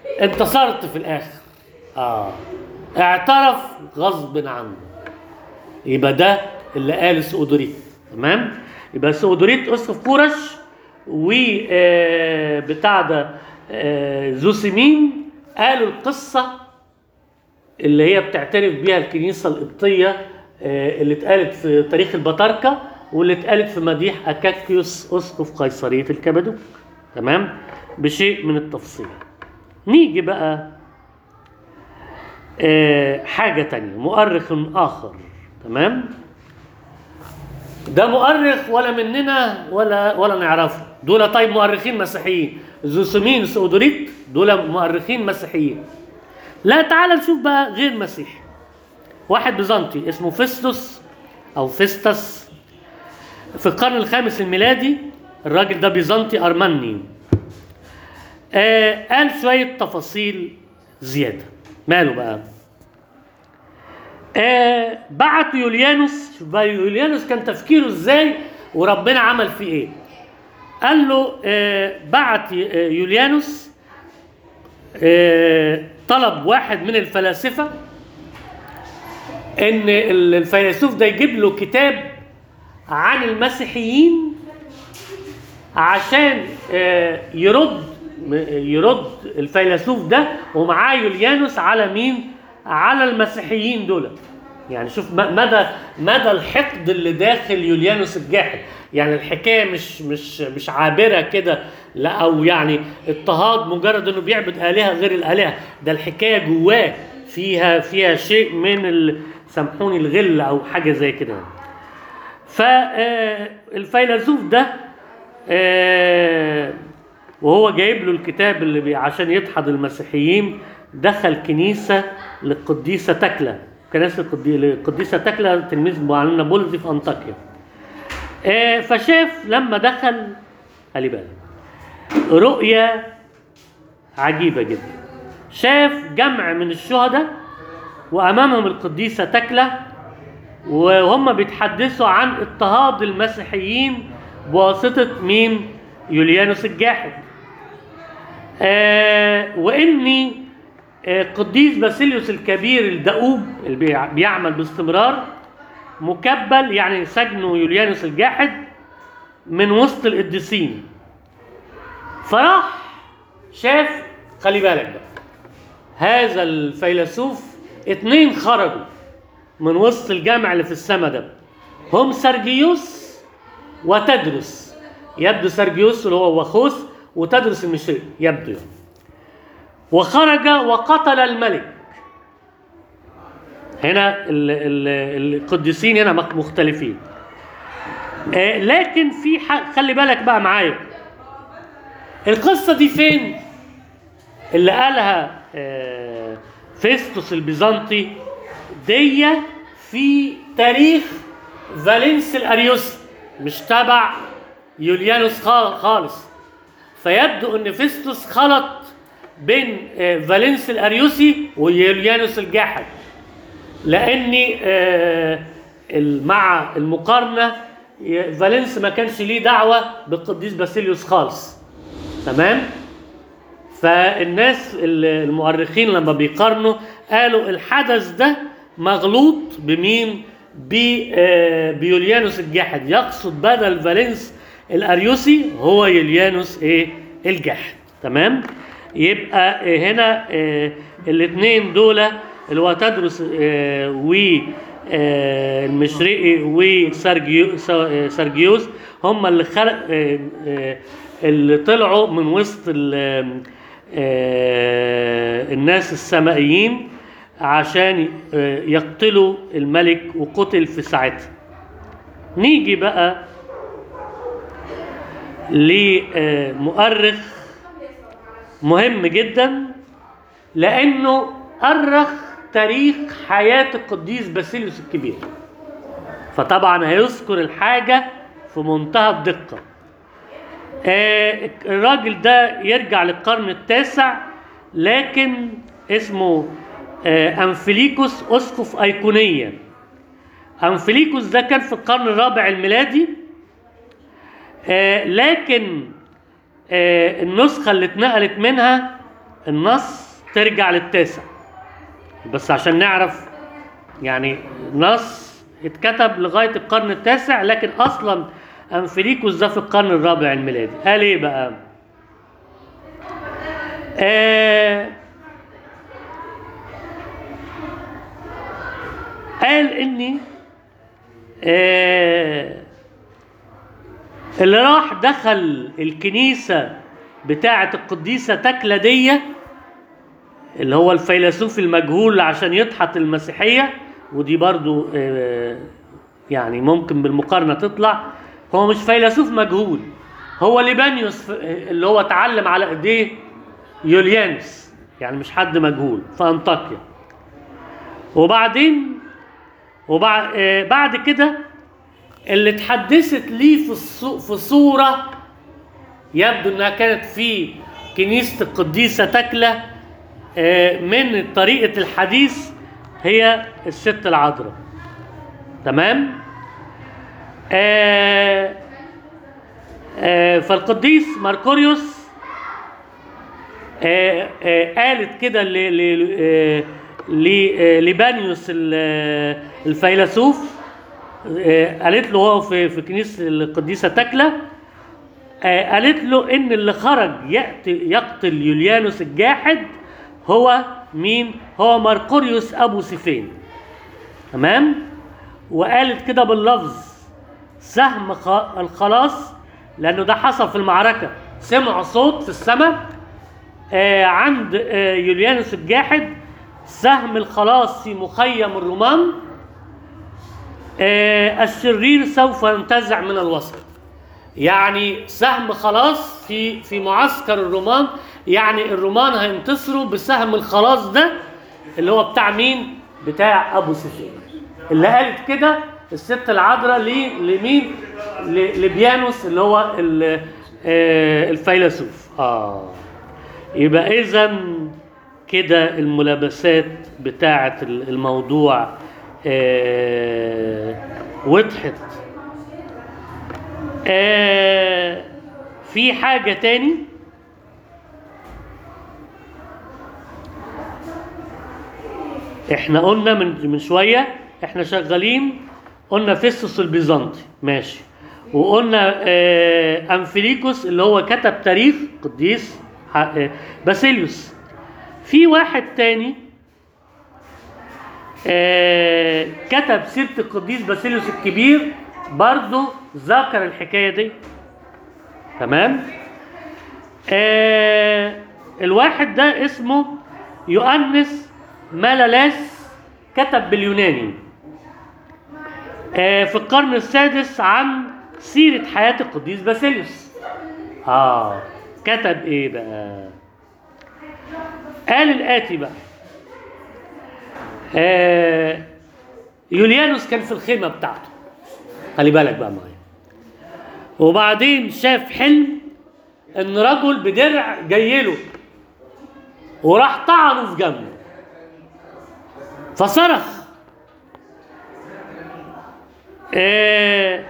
انتصرت في الاخر اه اعترف غصب عنه يبقى ده اللي قال سؤدوريت تمام يبقى سؤدوريت اسقف كورش و آه، بتاع ده آه، زوسيمين قالوا القصه اللي هي بتعترف بيها الكنيسه القبطيه آه، اللي اتقالت في تاريخ البطاركه واللي اتقالت في مديح اكاكيوس اسقف قيصريه الكبدوك تمام بشيء من التفصيل نيجي بقى آه، حاجه تانية مؤرخ اخر تمام ده مؤرخ ولا مننا ولا ولا نعرفه دول طيب مؤرخين مسيحيين زوسومين سودوريت دول مؤرخين مسيحيين لا تعال نشوف بقى غير مسيحي واحد بيزنطي اسمه فيستوس او فيستس في القرن الخامس الميلادي الراجل ده بيزنطي ارمني آه قال شويه تفاصيل زياده ماله بقى آه بعت يوليانوس شوف بقى يوليانوس كان تفكيره ازاي وربنا عمل فيه ايه قال له آه بعت آه، يوليانوس آه طلب واحد من الفلاسفه ان ال- الفيلسوف ده يجيب له كتاب عن المسيحيين عشان آه، يرد يرد الفيلسوف ده ومعاه يوليانوس على مين؟ على المسيحيين دول. يعني شوف م- مدى مدى الحقد اللي داخل يوليانوس الجاحد، يعني الحكايه مش مش مش عابره كده لا او يعني اضطهاد مجرد انه بيعبد الهه غير الالهه، ده الحكايه جواه فيها فيها شيء من ال- سامحوني الغل او حاجه زي كده. فالفيلسوف ده آه، وهو جايب له الكتاب اللي بي عشان يدحض المسيحيين دخل كنيسه للقديسه تكله كنيسه القدي- القديسه تكله تلميذ معلمنا بولز في انطاكيا آه، فشاف لما دخل خلي بالك رؤيه عجيبه جدا شاف جمع من الشهداء وامامهم القديسه تكله وهم بيتحدثوا عن اضطهاد المسيحيين بواسطة مين؟ يوليانوس الجاحد. آه وإني آه قديس باسيليوس الكبير الدؤوب اللي بيع- بيعمل باستمرار مكبل يعني سجنه يوليانوس الجاحد من وسط القديسين. فراح شاف خلي بالك بقى هذا الفيلسوف اتنين خرجوا من وسط الجامع اللي في السما ده هم سرجيوس وتدرس يبدو سرجيوس اللي هو وخوث وتدرس المشرق يبدو يعني. وخرج وقتل الملك هنا ال- ال- القديسين هنا مخ- مختلفين آه، لكن في ح- خلي بالك بقى معايا القصة دي فين اللي قالها آه، فيستوس البيزنطي دي في تاريخ فالنس الاريوسي مش تبع يوليانوس خا- خالص فيبدو ان فيستوس خلط بين آه، فالنس الاريوسي ويوليانوس الجاحد لان آه، ال- مع المقارنه ي- فالنس ما كانش ليه دعوه بالقديس باسيليوس خالص تمام فالناس ال- المؤرخين لما بيقارنوا قالوا الحدث ده مغلوط بمين؟ ب- آه، بيوليانوس الجاحد يقصد بدل فالنس الاريوسي هو يوليانوس ايه؟ الجاحد تمام؟ يبقى آه، هنا الاثنين دول اللي هو تدرس آه، و آه، المشرقي وسرجيوس هم اللي خلق آه، آه، اللي طلعوا من وسط ال- آه، الناس السمائيين عشان آه، يقتلوا الملك وقتل في ساعتها نيجي بقى لمؤرخ مهم جدا لانه أرخ تاريخ حياة القديس باسيليوس الكبير فطبعا هيذكر الحاجة في منتهى الدقة آه، الراجل ده يرجع للقرن التاسع لكن اسمه آه، أنفليكوس أسقف أيقونية أنفليكوس ده كان في القرن الرابع الميلادي آه، لكن آه، النسخة اللي اتنقلت منها النص ترجع للتاسع بس عشان نعرف يعني نص اتكتب لغايه القرن التاسع لكن اصلا انفيليكوس ده في القرن الرابع الميلادي قال ايه بقى آه قال اني آه اللي راح دخل الكنيسه بتاعه القديسه تكله دي اللي هو الفيلسوف المجهول عشان يدحض المسيحيه ودي برضو آه يعني ممكن بالمقارنه تطلع هو مش فيلسوف مجهول هو ليبانيوس اللي هو اتعلم على ايديه يوليانوس يعني مش حد مجهول في انطاكيا وبعدين وبعد آه بعد كده اللي اتحدثت ليه في الصو في صوره يبدو انها كانت في كنيسه القديسه تكله آه من طريقه الحديث هي الست العذراء تمام آه آه فالقديس ماركوريوس آه آه قالت كده لبانيوس الفيلسوف آه قالت له هو في في كنيسه القديسه تكله آه قالت له ان اللي خرج يقتل, يقتل يوليانوس الجاحد هو مين؟ هو ماركوريوس ابو سيفين تمام؟ وقالت كده باللفظ سهم الخلاص لانه ده حصل في المعركه سمعوا صوت في السماء آه عند آه يوليانوس الجاحد سهم الخلاص في مخيم الرومان آه الشرير سوف ينتزع من الوسط يعني سهم خلاص في في معسكر الرومان يعني الرومان هينتصروا بسهم الخلاص ده اللي هو بتاع مين؟ بتاع ابو سفيان اللي قالت كده الست العذراء لمين؟ لبيانوس اللي هو الفيلسوف اه يبقى اذا كده الملابسات بتاعه الموضوع آه وضحت آه في حاجه تاني احنا قلنا من من شويه احنا شغالين قلنا فيستوس البيزنطي ماشي وقلنا آه انفيليكوس اللي هو كتب تاريخ قديس آه باسيليوس في واحد تاني آه كتب سيرة القديس باسيليوس الكبير برضه ذكر الحكاية دي تمام آه الواحد ده اسمه يؤنس مالالاس كتب باليوناني آه في القرن السادس عن سيرة حياة القديس باسيليوس اه كتب ايه بقى قال الآتي بقى آه يوليانوس كان في الخيمة بتاعته خلي بالك بقى معايا وبعدين شاف حلم ان رجل بدرع جاي له وراح طعنه في جنبه فصرخ آه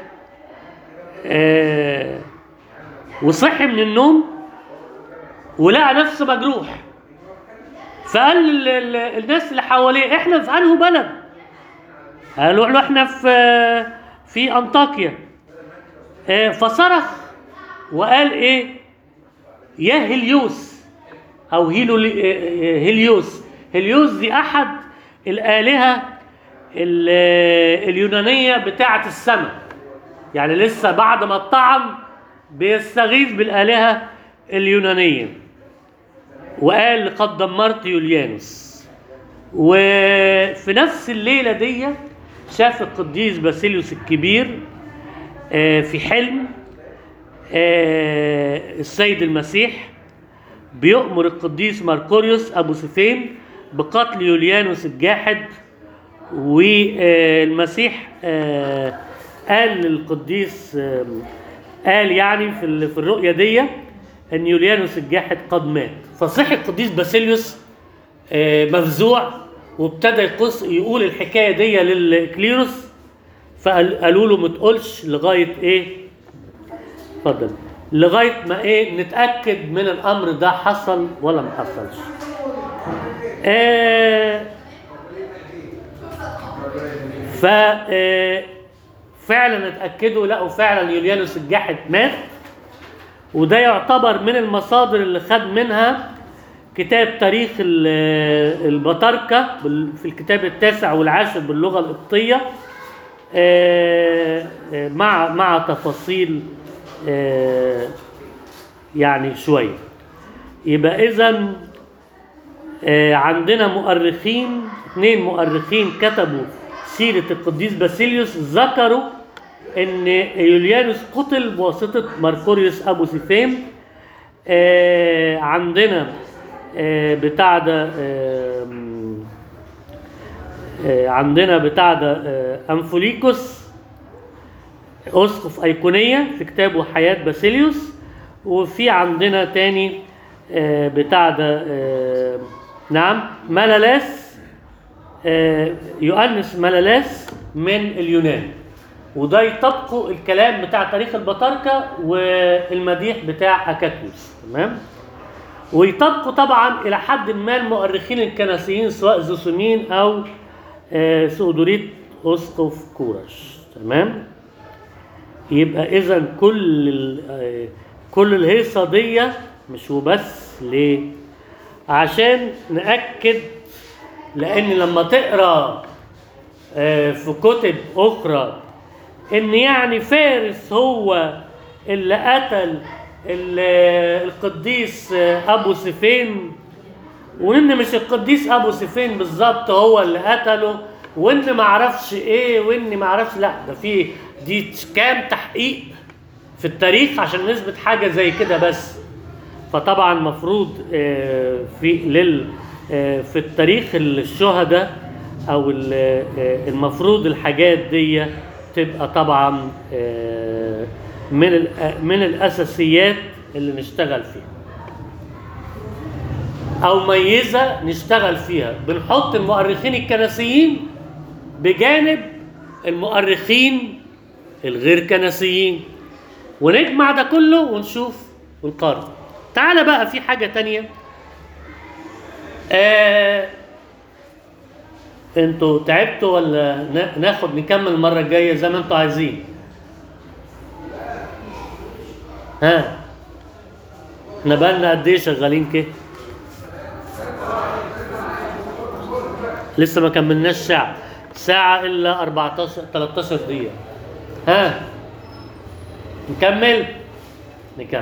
آه وصحي من النوم ولقى نفسه مجروح فقال ال- ال- الناس اللي حواليه احنا في انه بلد قالوا له احنا في في انطاكيا آه، فصرخ وقال ايه يا هليوس او هيلو هليوس هليوس دي احد الالهه ال- اليونانيه بتاعه السماء يعني لسه بعد ما اتطعم بيستغيث بالالهه اليونانيه وقال قد دمرت يوليانوس وفي نفس الليله دي شاف القديس باسيليوس الكبير آه، في حلم آه، السيد المسيح بيؤمر القديس ماركوريوس ابو سفين بقتل يوليانوس الجاحد والمسيح آه، قال للقديس آه، قال يعني في ال- في الرؤيا دي ان يوليانوس الجاحد قد مات فصحي القديس باسيليوس آه، مفزوع وابتدى يقص يقول الحكايه دي للكليروس فقالوا له ما تقولش لغايه ايه اتفضل لغايه ما ايه نتاكد من الامر ده حصل ولا ما حصلش آه ف آه، فعلا اتاكدوا لقوا فعلا يوليانوس الجاحد مات وده يعتبر من المصادر اللي خد منها كتاب تاريخ ال- البطاركة بال- في الكتاب التاسع والعاشر باللغة القبطية آه، آه، مع مع تفاصيل آه، يعني شوية يبقى إذا عندنا مؤرخين اثنين مؤرخين كتبوا سيرة القديس باسيليوس ذكروا ان يوليانوس قتل بواسطة ماركوريوس ابو سيفيم آه، عندنا آه، بتاع ده آم، آه، عندنا بتاع ده آه، انفوليكوس اسقف ايقونيه في كتابه حياه باسيليوس وفي عندنا تاني آه، بتاع ده آه، نعم ملالاس آه، يؤنس ملالاس من اليونان وده يطبقوا الكلام بتاع تاريخ البطاركة والمديح بتاع أكاكوس تمام ويطبقوا طبعا إلى حد ما المؤرخين الكنسيين سواء زوسومين أو آه، سؤدوريت أسقف كورش تمام يبقى إذا كل ال- آه، كل الهيصة دي مش وبس ليه؟ عشان نأكد لأن لما تقرأ آه، في كتب أخرى إن يعني فارس هو اللي قتل ال- القديس آه، أبو سفين وإن مش القديس أبو سفين بالظبط هو اللي قتله وإن معرفش إيه وإن معرفش لأ ده في دي كام تحقيق في التاريخ عشان نثبت حاجة زي كده بس فطبعا مفروض آه، في لل آه، في التاريخ الشهداء او ال- آه، المفروض الحاجات دي تبقى طبعا آه، من ال- آه، من الاساسيات اللي نشتغل فيها او ميزه نشتغل فيها بنحط المؤرخين الكنسيين بجانب المؤرخين الغير كنسيين ونجمع ده كله ونشوف ونقارن تعالى بقى في حاجة تانية آه انتوا تعبتوا ولا نا- ناخد نكمل المرة الجاية زي ما انتوا عايزين ها احنا بقالنا قد ايه شغالين كده لسه ما كملناش ساعة ساعة إلا 14 13 دقيقة ها نكمل نكمل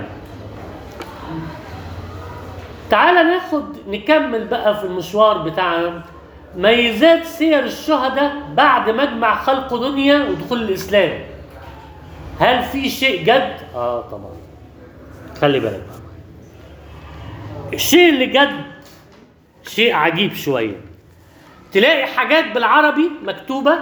تعالى ناخد نكمل بقى في المشوار بتاعنا ميزات سير الشهداء بعد مجمع خلق دنيا ودخول الإسلام هل في شيء جد؟ اه طبعا خلي بالك بقى. الشيء اللي جد شيء عجيب شوية تلاقي حاجات بالعربي مكتوبة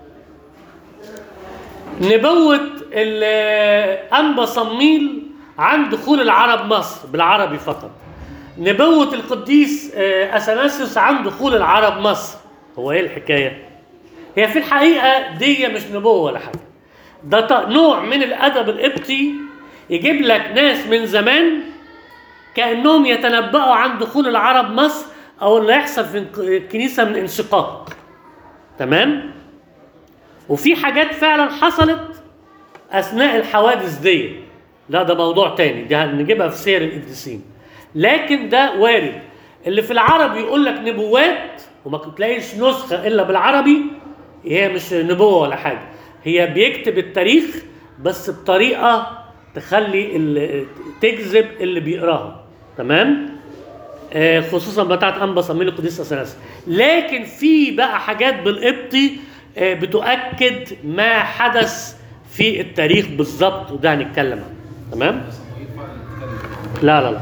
نبوة ال- أنبا صميل عن دخول العرب مصر بالعربي فقط نبوة القديس آه، أثناسيوس عن دخول العرب مصر هو ايه الحكاية؟ هي في الحقيقة دي مش نبوة ولا حاجة ده ط- نوع من الأدب القبطي يجيب لك ناس من زمان كأنهم يتنبأوا عن دخول العرب مصر أو اللي يحصل في الك- الكنيسة من انشقاق تمام؟ وفي حاجات فعلا حصلت اثناء الحوادث دي لا ده موضوع تاني دي هنجيبها في سير القديسين لكن ده وارد اللي في العربي يقول لك نبوات وما تلاقيش نسخه الا بالعربي هي مش نبوه ولا حاجه هي بيكتب التاريخ بس بطريقه تخلي ال- تجذب اللي بيقراها تمام آه، خصوصا بتاعت انبا صميل القديس اثناسيوس لكن في بقى حاجات بالقبطي آه، بتؤكد ما حدث في التاريخ بالظبط وده هنتكلم عنه تمام لا لا لا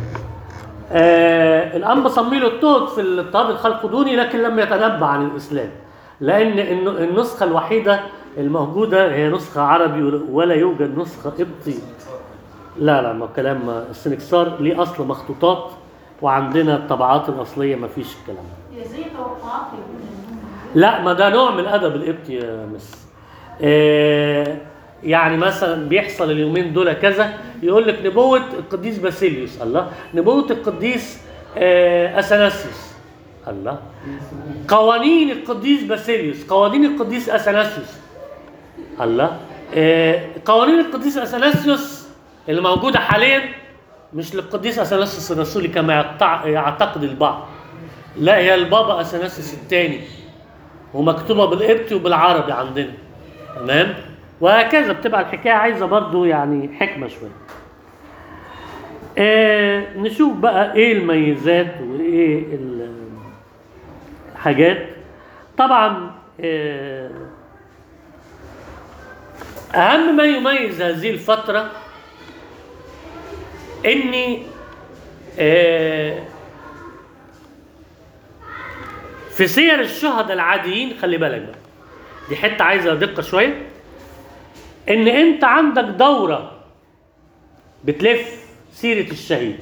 آه الانبا صميل التوت في الاضطهاد الخلقدوني لكن لم يتنبأ عن الاسلام لان الن- النسخه الوحيده الموجوده هي نسخه عربي ولا يوجد نسخه قبطي لا لا ما كلام ما- السنكسار ليه اصل مخطوطات وعندنا الطبعات الاصليه ما فيش الكلام ده هي زي توقعات يقول إنهم لا ما ده نوع من الادب القبطي يا مس آه يعني مثلا بيحصل اليومين دول كذا يقول لك نبوه القديس باسيليوس الله نبوه القديس آه اثناسيوس الله قوانين القديس باسيليوس قوانين القديس اثناسيوس الله آه قوانين القديس اثناسيوس اللي موجوده حاليا مش للقديس اثناسيوس الرسولي كما يعتع- يعتقد البعض لا هي البابا اثناسيوس الثاني ومكتوبه بالقبطي وبالعربي عندنا تمام وهكذا بتبقى الحكايه عايزه برضو يعني حكمه شويه آه نشوف بقى ايه الميزات وايه ال- الحاجات طبعا آه اهم ما يميز هذه الفتره اني آه في سير الشهداء العاديين خلي بالك بقى دي حته عايزه دقه شويه ان انت عندك دوره بتلف سيره الشهيد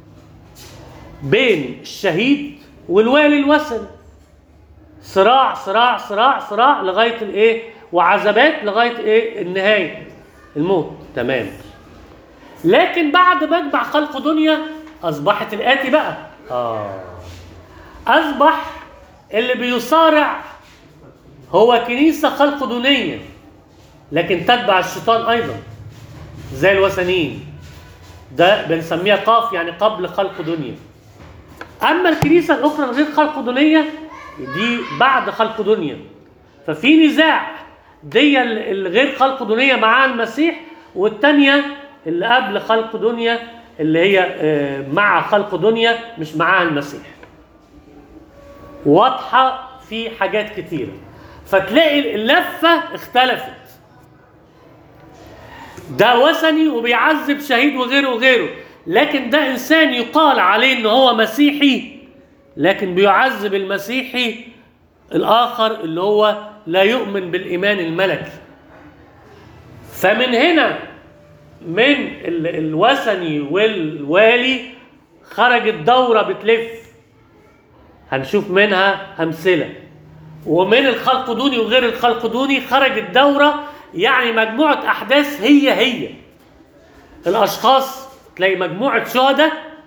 بين الشهيد والوالي الوثني صراع صراع صراع صراع لغايه الايه وعذابات لغايه ايه النهايه الموت تمام لكن بعد مجمع خلق دنيا اصبحت الاتي بقى اه اصبح اللي بيصارع هو كنيسه خلق دونيه لكن تتبع الشيطان ايضا زي الوثنيين ده بنسميها قاف يعني قبل خلق دنيا اما الكنيسه الاخرى غير خلق دنيا دي بعد خلق دنيا ففي نزاع دي ال- الغير خلق دنيا مع المسيح والتانية اللي قبل خلق دنيا اللي هي آه، مع خلق دنيا مش معاها المسيح واضحة في حاجات كتيرة فتلاقي اللفة اختلفت ده وثني وبيعذب شهيد وغيره وغيره لكن ده انسان يقال عليه ان هو مسيحي لكن بيعذب المسيحي الاخر اللي هو لا يؤمن بالايمان الملكي فمن هنا من ال- الوثني والوالي خرجت دوره بتلف هنشوف منها امثله ومن الخلقدوني وغير الخلقدوني خرجت دوره يعني مجموعه احداث هي هي الاشخاص تلاقي مجموعه شهداء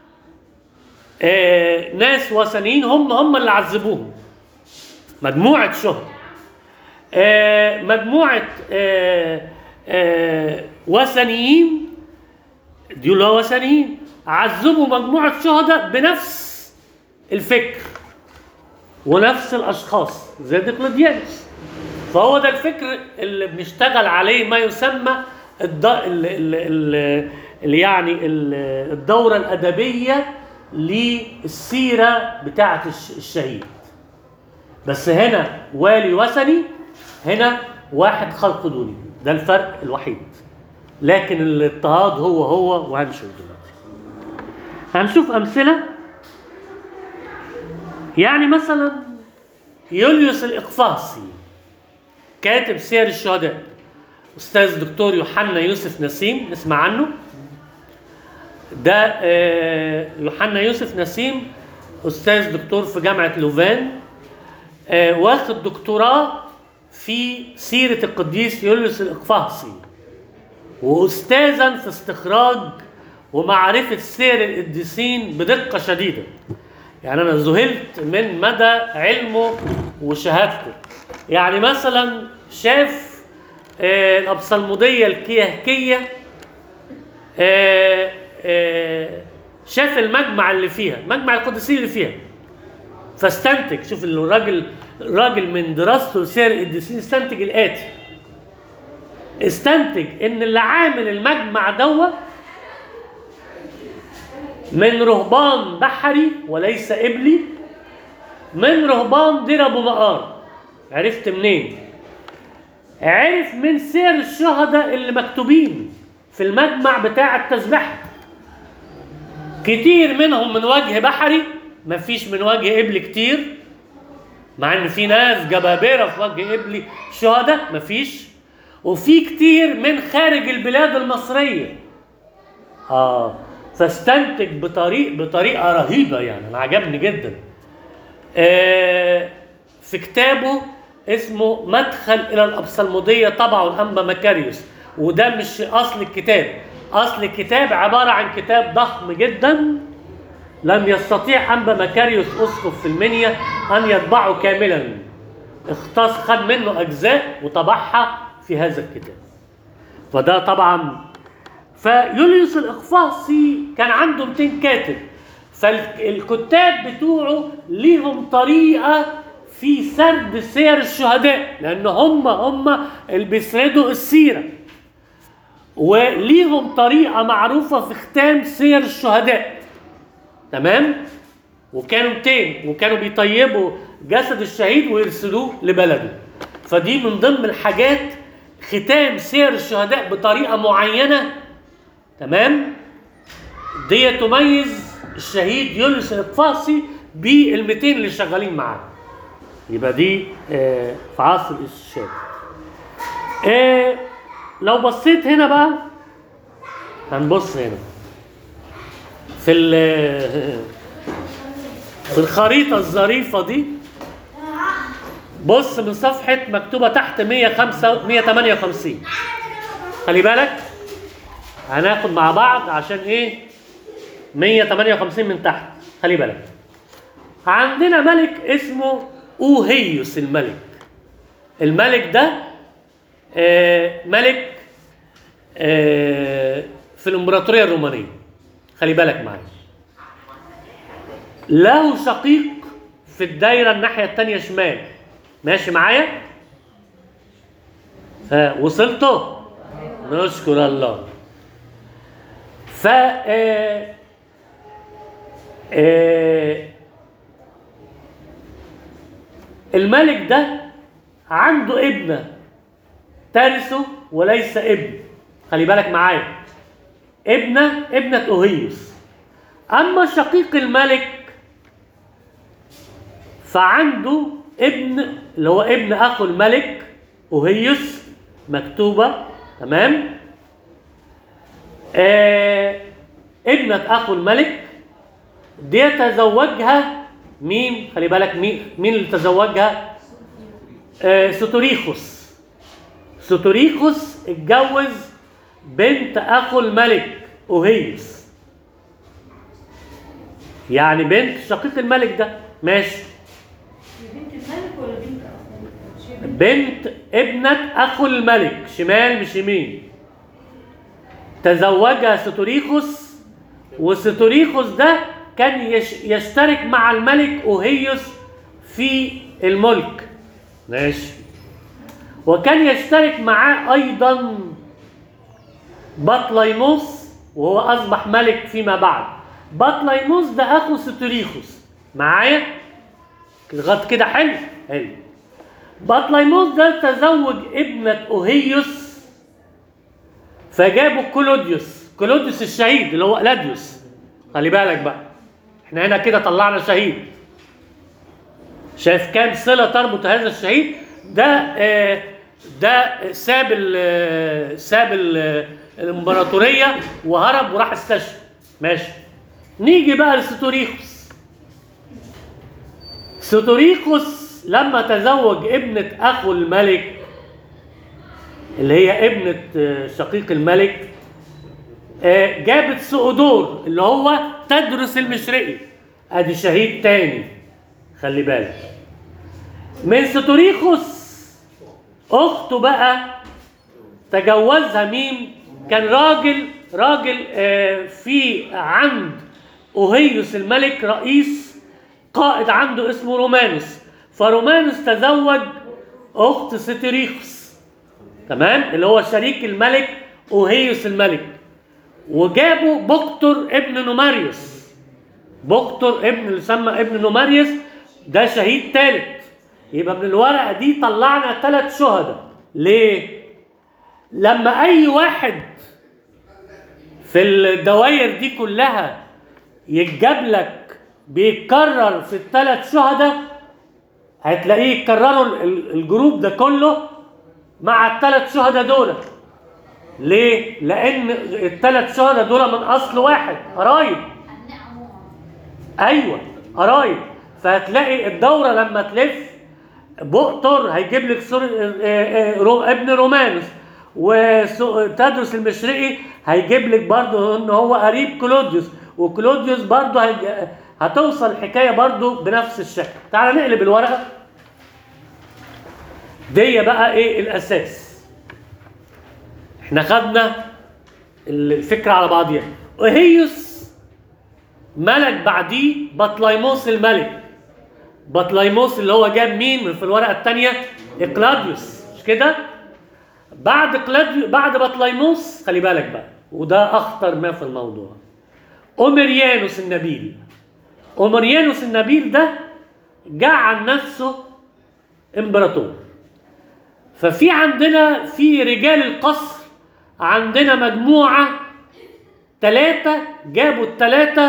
آه ناس وثنيين هم هم اللي عذبوهم مجموعه شهداء آه مجموعه آه آه وثنيين دي اللي هو وثنيين عذبوا مجموعه شهداء بنفس الفكر ونفس الاشخاص زي ديقلديانوس فهو ده الفكر اللي بنشتغل عليه ما يسمى الد... ال... ال... ال... اللي يعني ال... الدوره الادبيه للسيره بتاعه الش... الشهيد بس هنا والي وثني هنا واحد خلق دوني ده الفرق الوحيد لكن الاضطهاد هو هو وهنشوف دلوقتي هنشوف امثله يعني مثلا يوليوس الإقفاصي كاتب سير الشهداء أستاذ دكتور يوحنا يوسف نسيم نسمع عنه ده آه، يوحنا يوسف نسيم أستاذ دكتور في جامعة لوفان آه، واخد دكتوراه في سيرة القديس يوليوس الإقفاصي وأستاذا في استخراج ومعرفة سير القديسين بدقة شديدة يعني انا ذهلت من مدى علمه وشهادته يعني مثلا شاف آه، الابصلموديه الكيهكيه آه، آه، شاف المجمع اللي فيها مجمع القديسين اللي فيها فاستنتج شوف الراجل راجل من دراسته لسير القديسين استنتج الاتي استنتج ان اللي عامل المجمع دوت من رهبان بحري وليس إبلي من رهبان دير أبو مقار عرفت منين؟ عرف من سير الشهداء اللي مكتوبين في المجمع بتاع التسبحة كتير منهم من وجه بحري مفيش من وجه إبلي كتير مع ان في ناس جبابره في وجه ابلي شهداء مفيش وفي كتير من خارج البلاد المصريه اه فاستنتج بطريق بطريقه رهيبه يعني انا عجبني جدا آه في كتابه اسمه مدخل الى الابصلموديه طبعه الانبا مكاريوس وده مش اصل الكتاب اصل الكتاب عباره عن كتاب ضخم جدا لم يستطيع أنبا مكاريوس أسقف في المنيا أن يطبعه كاملا اختص خد منه أجزاء وطبعها في هذا الكتاب فده طبعا فيوليوس الإقفاصي كان عنده 200 كاتب فالكتاب بتوعه ليهم طريقة في سرد سير الشهداء لأن هم هم اللي بيسردوا السيرة وليهم طريقة معروفة في ختام سير الشهداء تمام وكانوا 200 وكانوا بيطيبوا جسد الشهيد ويرسلوه لبلده فدي من ضمن الحاجات ختام سير الشهداء بطريقة معينة تمام دي تميز الشهيد يوليوس الإقفاصي بال 200 اللي شغالين معاه يبقى دي آه، في عصر الاستشهاد آه، لو بصيت هنا بقى هنبص هنا في ال- في الخريطة الظريفة دي بص من صفحة مكتوبة تحت 105 158 خلي بالك هناخد مع بعض عشان ايه 158 من تحت خلي بالك عندنا ملك اسمه اوهيوس الملك الملك ده آه ملك آه في الامبراطوريه الرومانيه خلي بالك معايا له شقيق في الدايره الناحيه الثانيه شمال ماشي معايا ها وصلتوا نشكر الله ف آه، آه، الملك ده عنده ابنه ترثه وليس ابن خلي بالك معايا ابنه ابنه اوهيوس اما شقيق الملك فعنده ابن اللي هو ابن اخو الملك اوهيوس مكتوبه تمام آه ابنة اخو الملك دي تزوجها مين خلي بالك مين مين اللي تزوجها آه ستوريخوس ستوريخوس اتجوز بنت اخو الملك اوهيوس يعني بنت شقيق الملك ده ماشي بنت الملك ولا بنت أخوه؟ مش هي بنت بنت ابنة أخو الملك شمال مش يمين تزوجها ستوريخوس وستوريخوس ده كان يش يشترك مع الملك أوهيوس في الملك ماشي وكان يشترك معاه أيضا بطليموس وهو أصبح ملك فيما بعد بطليموس ده أخو ستوريخوس معايا لغايه كده حلو حلو بطليموس ده تزوج ابنة أوهيوس فجابوا كلوديوس كلوديوس الشهيد اللي هو ألاديوس خلي بالك بقى احنا هنا كده طلعنا شهيد شايف كام صلة تربط هذا الشهيد ده آه ده ساب ال- آه، ساب ال- الامبراطورية وهرب وراح استشهد ماشي نيجي بقى لستوريخوس ستوريخوس لما تزوج ابنة أخو الملك اللي هي ابنة آه، شقيق الملك آه، جابت سؤدور اللي هو تدرس المشرقي ادي شهيد تاني خلي بالك من ستوريخوس اخته بقى تجوزها مين كان راجل راجل آه، في عند اوهيوس الملك رئيس قائد عنده اسمه رومانوس فرومانوس تزوج اخت ستوريخوس تمام اللي هو شريك الملك اوهيوس الملك وجابوا بكتر ابن نوماريوس بكتر ابن اللي سمى ابن نوماريوس ده شهيد ثالث يبقى من الورقه دي طلعنا ثلاث شهداء ليه لما اي واحد في الدوائر دي كلها يتجاب لك بيتكرر في الثلاث شهداء هتلاقيه يكرروا ال- الجروب ده كله مع الثلاث شهداء دول ليه؟ لأن الثلاث شهداء دول من أصل واحد قرايب أيوه قرايب فهتلاقي الدورة لما تلف بؤطر هيجيب لك سور آه، آه، رو- ابن رومانوس وتدرس المشرقي هيجيب لك برضه ان هو قريب كلوديوس وكلوديوس برضه هيج- هتوصل الحكايه برضه بنفس الشكل تعال نقلب الورقه دي بقى ايه الاساس احنا خدنا الفكره على بعضيها اوهيوس ملك بعديه بطليموس الملك بطليموس اللي هو جاب مين في الورقه الثانيه اقلاديوس مش كده بعد قلاديو بعد بطليموس خلي بالك بقى وده اخطر ما في الموضوع اومريانوس النبيل اومريانوس النبيل ده جعل نفسه امبراطور ففي عندنا في رجال القصر عندنا مجموعة ثلاثة جابوا الثلاثة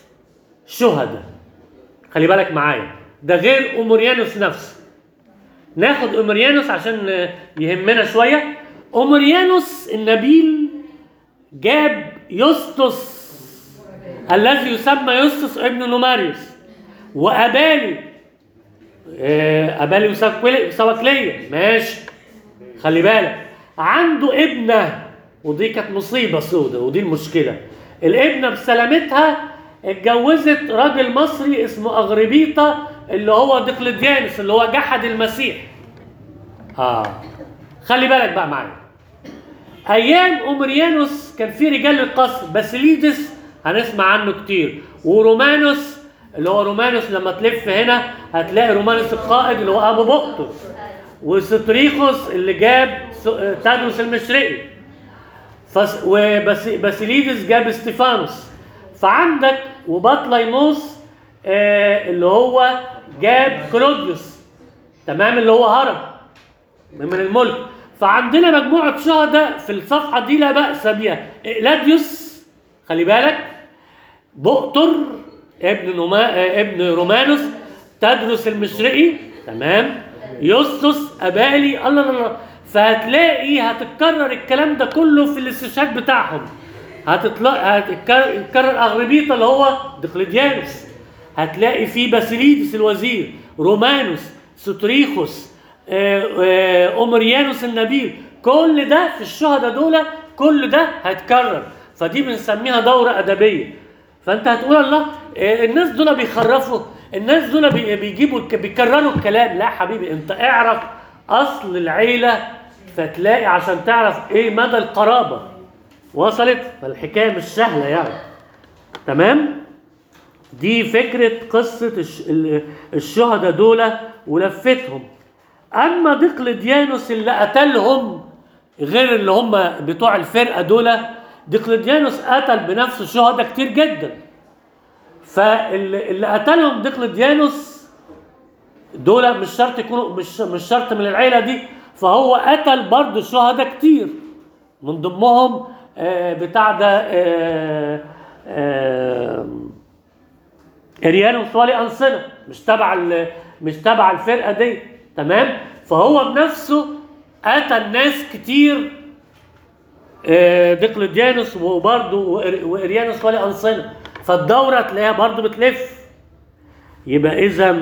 شهداء خلي بالك معايا ده غير أومريانوس نفسه ناخد أومريانوس عشان يهمنا شوية أومريانوس النبيل جاب يسطس الذي يسمى يسطس ابن نوماريوس وأبالي آه، أبالي وسوكلي- سوكلية ماشي خلي بالك عنده ابنة ودي كانت مصيبة سودة ودي المشكلة الابنة بسلامتها اتجوزت راجل مصري اسمه أغربيطة اللي هو دقلديانوس اللي هو جحد المسيح اه خلي بالك بقى معايا ايام اومريانوس كان في رجال القصر باسيليدس هنسمع عنه كتير ورومانوس اللي هو رومانوس لما تلف هنا هتلاقي رومانوس القائد اللي هو ابو بقطس وستريخوس اللي جاب س- تادروس المشرقي فس وباسيليدس جاب استيفانوس فعندك وبطليموس آه اللي هو جاب كلوديوس تمام اللي هو هرب من الملك فعندنا مجموعة شهداء في الصفحة دي لا بأس بها إقلاديوس خلي بالك بؤطر ابن نوما آه، ابن رومانوس تدرس المشرقي تمام يوستوس أبالي الله الله الله فهتلاقي هتتكرر الكلام ده كله في الاستشهاد بتاعهم هتطلع هتتكرر يتكرر أغربيطة اللي هو دقلديانوس هتلاقي فيه باسيليدس الوزير رومانوس ستريخوس آه، آه، اومريانوس النبيل كل ده في الشهداء دول كل ده هيتكرر فدي بنسميها دورة أدبية فأنت هتقول الله آه، الناس دول بيخرفوا الناس دول بي- بيجيبوا الك- بيكرروا الكلام لا حبيبي أنت اعرف أصل العيلة فتلاقي عشان تعرف إيه مدى القرابة وصلت فالحكاية مش سهلة يعني تمام دي فكرة قصة الش- ال- الشهداء دول ولفتهم أما دقلديانوس اللي قتلهم غير اللي هم بتوع الفرقة دول دقلديانوس قتل بنفسه شهداء كتير جدا فاللي اللي قتلهم دقلديانوس دول مش شرط يكونوا مش مش شرط من العيلة دي فهو قتل برضه شهداء كتير من ضمنهم آه، بتاع ده آه، آه، اريانوس ولي انصنه مش تبع ال- مش تبع الفرقه دي تمام فهو بنفسه قتل ناس كتير آه، دقلديانوس وبرضه وإر- واريانوس ولي انصنه فالدوره تلاقيها برضه بتلف يبقى اذا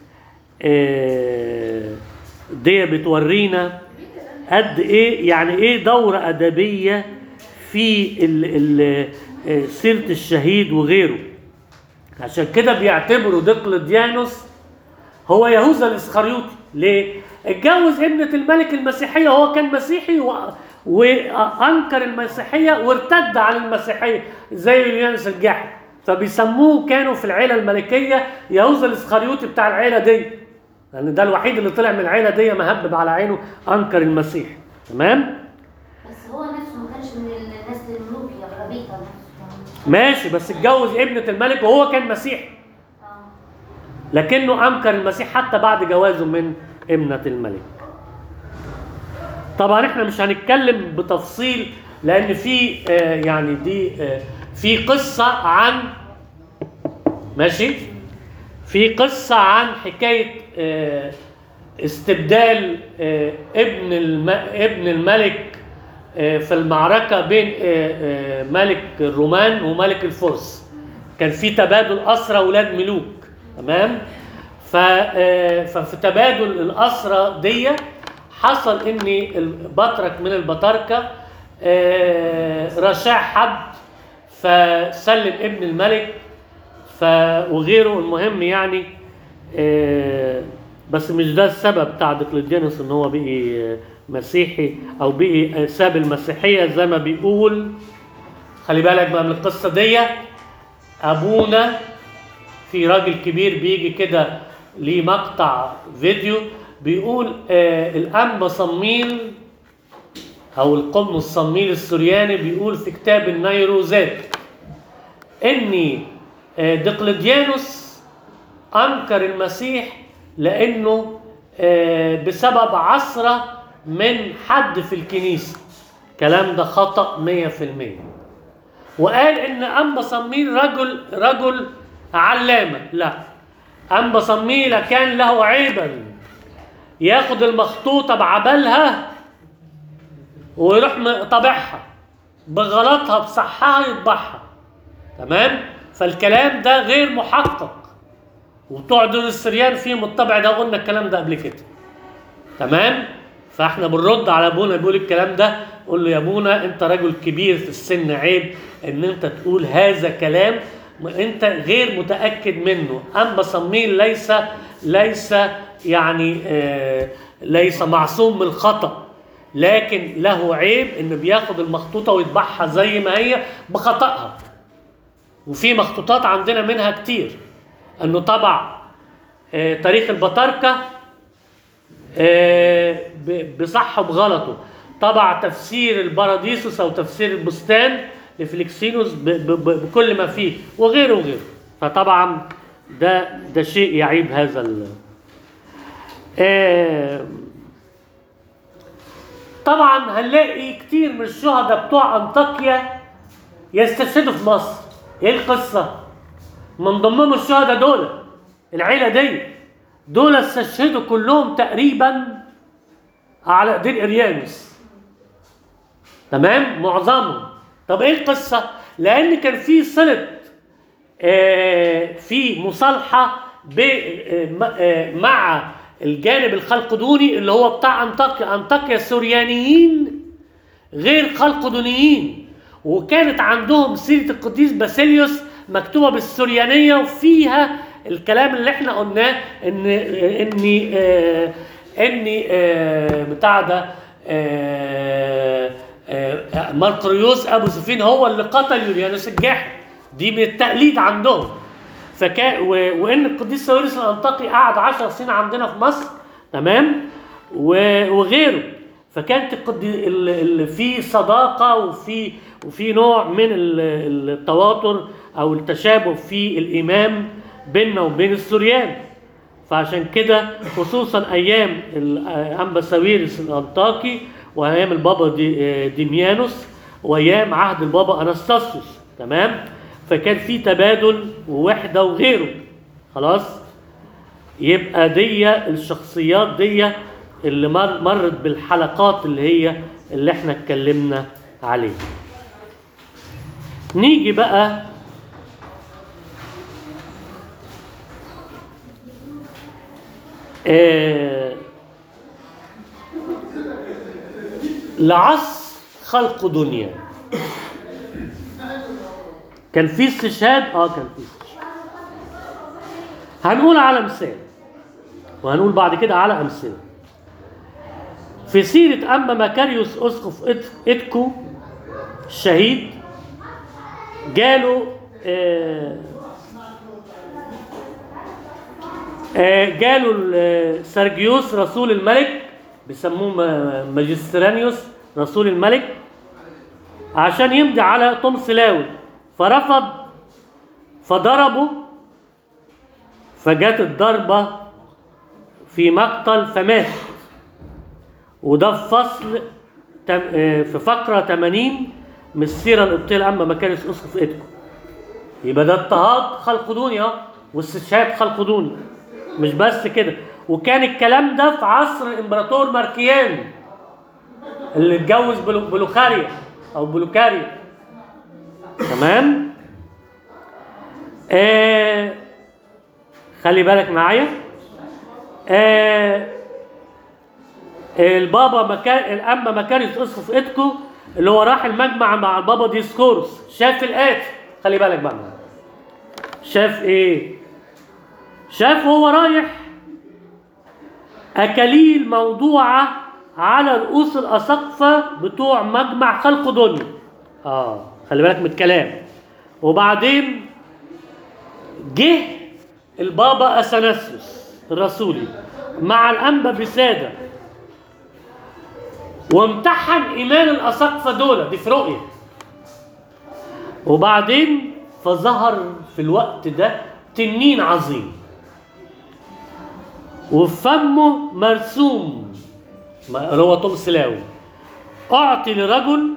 آه، دي بتورينا قد ايه يعني ايه دوره ادبيه في ال ال آه، سيره الشهيد وغيره عشان كده بيعتبروا دقلديانوس هو يهوذا الاسخريوطي ليه؟ اتجوز ابنة الملك المسيحية هو كان مسيحي و... وأنكر المسيحية وارتد عن المسيحية زي اليانس الجحد فبيسموه كانوا في العيلة الملكية يهوذا الاسخريوطي بتاع العيلة دي لأن ده الوحيد اللي طلع من العيلة دي مهبب على عينه أنكر المسيح تمام؟ بس هو نفسه ما كانش من الناس الملوك يا غربيطه نفسه ماشي بس اتجوز ابنة الملك وهو كان مسيحي اه لكنه انكر المسيح حتى بعد جوازه من ابنة الملك طبعا احنا مش هنتكلم بتفصيل لان في آه يعني دي آه في قصة عن ماشي في قصة عن حكاية آه استبدال آه ابن الم... ابن الملك آه في المعركة بين آه آه ملك الرومان وملك الفرس كان في تبادل أسرى أولاد ملوك تمام ف... آه ففي تبادل الأسرى دي حصل إن البطرك من البطاركة آه رشاع حد فسلم ابن الملك ف وغيره المهم يعني آه، بس مش ده السبب بتاع دقلديانوس ان هو بقي آه، مسيحي او بقي آه، ساب المسيحيه زي ما بيقول خلي بالك بقى من القصه دي ابونا في راجل كبير بيجي كده ليه مقطع فيديو بيقول آه الانبا صميل او القمص صميل السورياني بيقول في كتاب النيروزات ان آه، دقلديانوس انكر المسيح لانه آه، بسبب عثره من حد في الكنيسه الكلام ده خطا 100% وقال ان انبا صميل رجل رجل علامه لا انبا صميل كان له عيبا ياخد المخطوطه بعبلها ويروح م- طابعها بغلطها بصحها يطبعها تمام فالكلام ده غير محقق وبتوع دول السريان فيهم الطبع ده قلنا الكلام ده قبل كده تمام فاحنا بنرد على ابونا بيقول الكلام ده قول له يا ابونا انت رجل كبير في السن عيب ان انت تقول هذا كلام ما انت غير متاكد منه انبا صميل ليس ليس يعني آه ليس معصوم من الخطا لكن له عيب انه بياخد المخطوطه ويطبعها زي ما هي بخطأها وفي مخطوطات عندنا منها كتير انه طبع آه تاريخ البطاركه آه، ب- بصح وبغلطه طبع تفسير الباراديسوس او تفسير البستان لفليكسينوس ب- ب- ب- بكل ما فيه وغيره وغيره فطبعا ده ده شيء يعيب هذا ال آه، طبعا هنلاقي كتير من الشهداء بتوع انطاكيا يستشهدوا في مصر ايه القصه من ضمنهم الشهداء دول العيله دي دول استشهدوا كلهم تقريبا على ايدين اريانوس تمام معظمهم طب ايه القصه لان كان في صله آه، في مصالحه ب- آه، م- آه، مع الجانب الخلقدوني اللي هو بتاع انطاكيا انطاكيا السوريانيين غير خلقدونيين وكانت عندهم سيرة القديس باسيليوس مكتوبة بالسوريانية وفيها الكلام اللي احنا قلناه ان ان آه، ان آه، بتاع ده آه، آه، ماركريوس ابو سفين هو اللي قتل يوليانوس الجاحد دي من التقليد عندهم فكان و... وان القديس ساويرس الانطاكي قعد 10 سنين عندنا في مصر تمام و... وغيره فكانت القدي... ال... ال... في صداقه وفي وفي نوع من ال... التواتر او التشابه في الايمان بيننا وبين السوريان فعشان كده خصوصا ايام الانبا ساويرس الانطاكي وايام البابا دي ديميانوس وايام عهد البابا انستاسيوس تمام فكان في تبادل ووحده وغيره خلاص يبقى دي الشخصيات دي اللي مر مرت بالحلقات اللي هي اللي احنا اتكلمنا عليها نيجي بقى آه لعصر خلق دنيا كان في استشهاد اه كان في استشهاد هنقول على مثال وهنقول بعد كده على امثله في سيرة أما مكاريوس أسقف إت- إتكو الشهيد جاله آه آه، جاله ال- سرجيوس رسول الملك بيسموه م- ماجسترانيوس رسول الملك عشان يمضي على توم سلاوي فرفض فضربه فجت الضربة في مقتل فمات وده في فصل تم- آه، في فقرة 80 من السيرة القبطية العامة مكانس أسقف إيدكو يبقى ده اضطهاد خلقدوني اهو واستشهاد خلقدوني مش بس كده وكان الكلام ده في عصر الامبراطور ماركيان اللي اتجوز بلو بلوخاريا او بلوكاريا تمام آه خلي بالك معايا آه البابا مكان الأما مكاريوس اسقف إتكو اللي هو راح المجمع مع البابا ديسكورس شاف الآتي خلي بالك بقى معايا. شاف ايه شاف وهو رايح أكاليل موضوعة على رؤوس الأساقفة بتوع مجمع خلق دنيا اه خلي بالك من الكلام وبعدين جه البابا اثناسيوس الرسولي مع الانبا بساده وامتحن ايمان الاساقفه دول دي في رؤيه وبعدين فظهر في الوقت ده تنين عظيم وفي فمه مرسوم ما- اللي هو توم سلاوي اعطي لرجل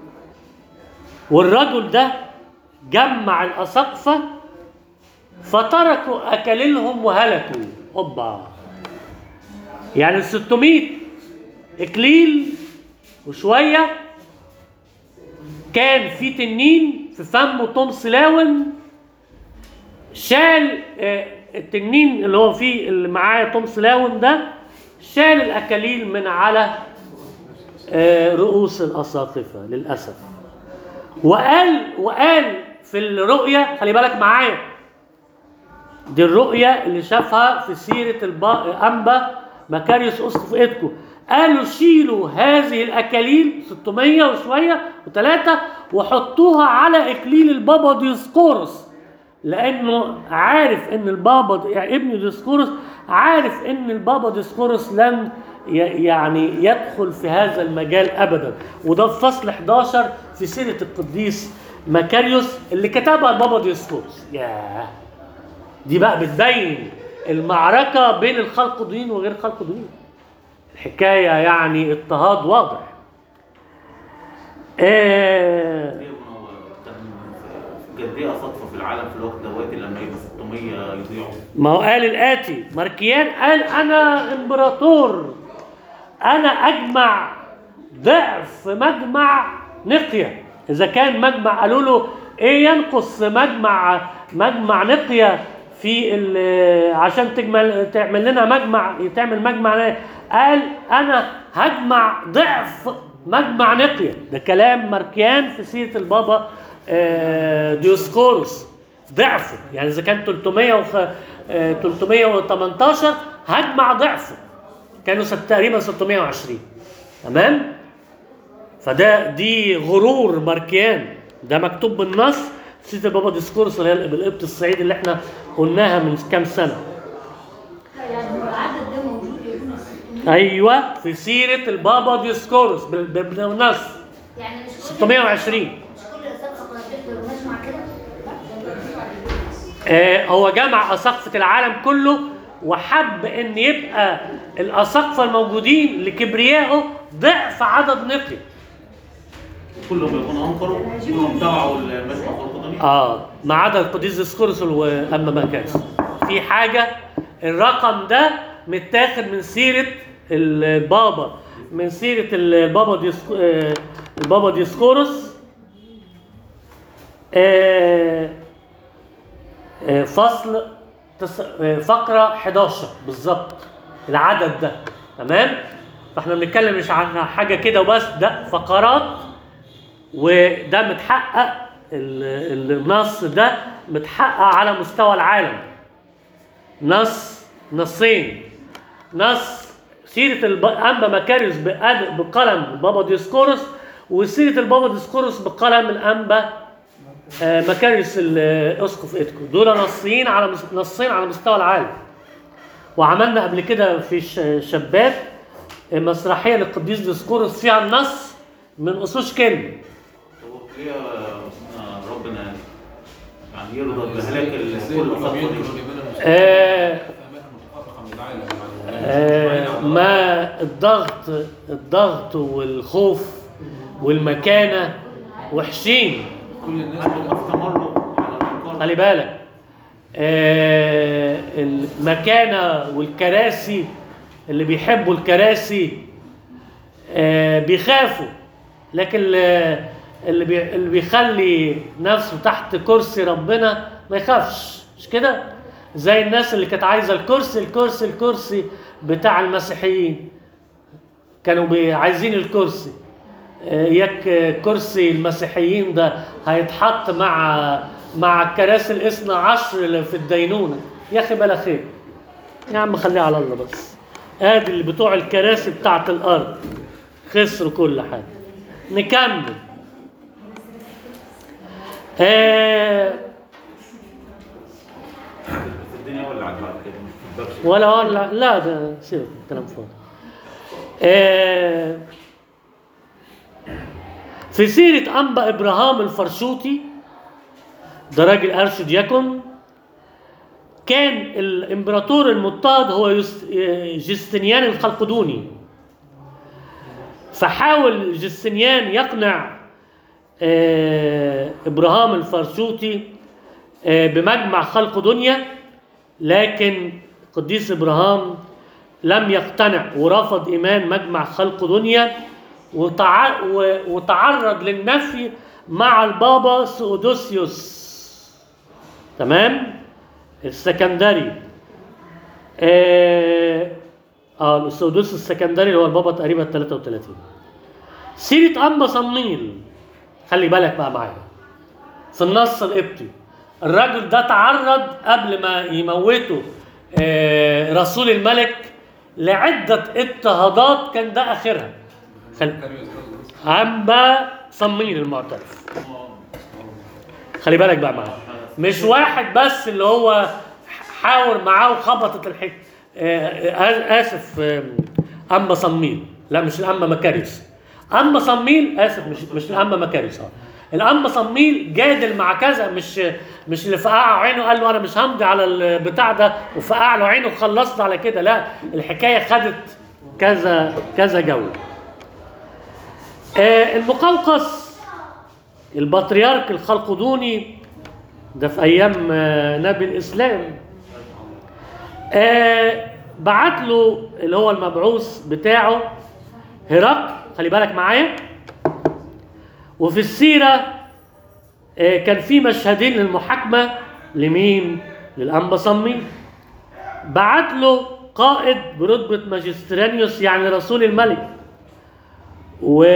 والرجل ده جمع الاساقفه فتركوا اكللهم وهلكوا اوبا يعني 600 اكليل وشويه كان في تنين في فمه توم سلاون شال آه، التنين اللي هو فيه اللي معاه توم سلاون ده شال الاكاليل من على آه، رؤوس الاساقفه للاسف وقال وقال في الرؤيا خلي بالك معايا دي الرؤية اللي شافها في سيرة البا... أنبا مكاريوس أسقف إيدكو قالوا شيلوا هذه الأكاليل 600 وشوية وثلاثة وحطوها على إكليل البابا ديسكورس لأنه عارف إن البابا يعني ابن ديسكورس عارف إن البابا ديسكورس لن ي- يعني يدخل في هذا المجال أبدا وده في فصل 11 في سيرة القديس مكاريوس اللي كتبها البابا ديسكورس ياه دي بقى بتبين المعركة بين الخلق دين وغير خلق دين الحكاية يعني اضطهاد واضح آه ليه ما هو كان قد ايه اساطفه في العالم في الوقت دوت لما يبقى 600 يضيعوا ما هو قال الآتي ماركيان قال أنا إمبراطور أنا أجمع ضعف مجمع نقية إذا كان مجمع قالوا له إيه ينقص مجمع مجمع نقية في ال- عشان تجمل تعمل لنا مجمع تعمل مجمع قال أنا هجمع ضعف مجمع نقية ده كلام ماركيان في سيرة البابا آه، ديوسكورس ضعفه يعني اذا كان 300 وخ... آه، 318 هجمع ضعفه كانوا ست- تقريبا 620 تمام فده دي غرور ماركيان ده مكتوب بالنص سيره البابا ديسكورس اللي هي بالقبط الصعيدي اللي احنا قلناها من كام سنه يعني هو العدد ده موجود يا ابونا 600 ايوه في سيره البابا ديسكورس بال- بال- بالنص يعني مش كل 620 مش كل الاساتذه كنا بنقدر نسمع كده آه، هو جمع أساقفة العالم كله وحب ان يبقى الاساقفه الموجودين لكبريائه ضعف عدد نقي كلهم يكونوا انكروا كلهم تبعوا المجمع القطني اه ما عدا القديس ديسكورس واما ما كانش في حاجه الرقم ده متاخد من سيره البابا من سيره البابا ديسكو آه، البابا ديسكورس آه، آه، فصل تس... آه، فقره 11 بالظبط العدد ده تمام فاحنا بنتكلم مش عن حاجه كده وبس ده فقرات وده متحقق ال- النص ده متحقق على مستوى العالم نص نصين نص سيرة الب- أنبا مكاريوس بأد- بقلم البابا ديسكورس وسيرة البابا ديسكورس بقلم الأنبا آه، مكاريوس الأسقف إيدكو دول نصين على مس- نصين على مستوى العالم وعملنا قبل كده في ش- شباب مسرحية للقديس ديسكورس فيها النص من أصوش كلمة هو ليه آه، ربنا يعني يرضى بهلاك ال- كل الخطوه دي آه، آه، ما الضغط الضغط والخوف والمكانة وحشين كل الناس هم استمروا على الانكار خلي بالك آه، المكانة والكراسي اللي بيحبوا الكراسي آه، بيخافوا لكن اللي اللي بي- اللي بيخلي نفسه تحت كرسي ربنا ما يخافش مش كده زي الناس اللي كانت عايزه الكرسي الكرسي الكرسي بتاع المسيحيين كانوا بي- عايزين الكرسي آه، ياك آه، كرسي المسيحيين ده هيتحط مع مع الكراسي الاثنى عشر اللي في الدينونه يا اخي بلا خير يا عم خليها على الله بس ادي اللي بتوع الكراسي بتاعت الارض خسروا كل حاجه نكمل آه الدنيا ولعت بعد كده مش في الباب ولا ولا لا ده سيبك كلام فاضي آه في سيرة أنبا إبراهام الفرشوطي ده راجل أرشد يكن كان الإمبراطور المضطهد هو يس- جستنيان الخلقدوني فحاول جستنيان يقنع آه، إبراهام الفرشوطي آه، بمجمع خلق دنيا لكن قديس ابراهام لم يقتنع ورفض ايمان مجمع خلق دنيا وتع... و- وتعرض للنفي مع البابا سودوسيوس تمام السكندري اه, آه السودوس السكندري اللي هو البابا تقريبا 33 سيرة أنبا صميل خلي بالك بقى معايا في النص القبطي الرجل ده تعرض قبل ما يموته آه، رسول الملك لعدة اضطهادات كان ده آخرها خل... أنبا صميل المعترف خلي بالك بقى معايا مش واحد بس اللي هو حاور معاه وخبطت الحك آه، آه، اسف آه، اما صميل لا مش الأما مكاريس اما صميل اسف مش مش الأما مكاريس اه الأما صميل جادل مع كذا مش مش اللي فقع عينه قال له انا مش همضي على البتاع ده وفقع له عينه وخلصت على كده لا الحكايه خدت كذا كذا جوله آه، المقوقس البطريرك الخلقدوني ده في ايام آه، نبي الاسلام آه بعت له اللي هو المبعوث بتاعه هرقل خلي بالك معايا وفي السيره آه كان في مشهدين للمحاكمه لمين؟ للانبا صمي بعت له قائد برتبه ماجسترانيوس يعني رسول الملك و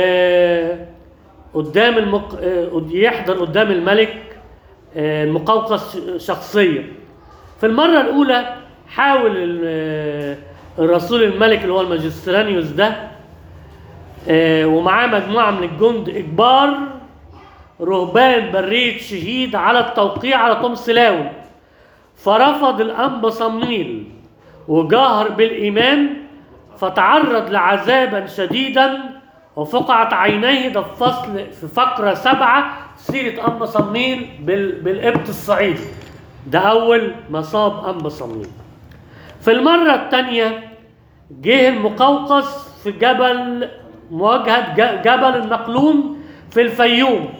قدام المق... آه، يحضر قدام الملك آه، المقوقس شخصيا في المرة الأولى حاول ال- آه، الرسول الملك اللي هو الماجسترانيوس ده آه، ومعاه مجموعة من الجند إجبار رهبان برية شهيد على التوقيع على توم سلاون فرفض الأنبا صميل وجاهر بالإيمان فتعرض لعذابا شديدا وفقعت عينيه ده في فصل في فقرة سبعة سيرة أنبا صميل بال- بالقبط الصعيدي ده أول مصاب أنبا صميل في المرة الثانية جه المقوقس في جبل مواجهة ج- جبل النقلون في الفيوم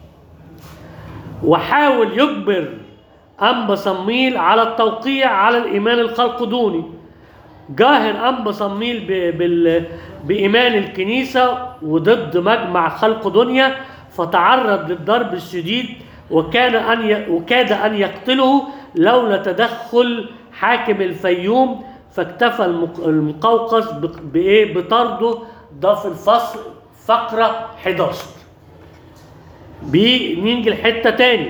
وحاول يجبر أنبا صميل على التوقيع على الإيمان الخلقدوني جاهر أنبا صميل ب- بال- بإيمان الكنيسة وضد مجمع خلق دنيا فتعرض للضرب الشديد وكان أن ي... وكاد أن يقتله لولا تدخل حاكم الفيوم فاكتفى المق... المقوقس ب... بإيه بطرده ده في الفصل فقرة 11 بنيجي لحتة تاني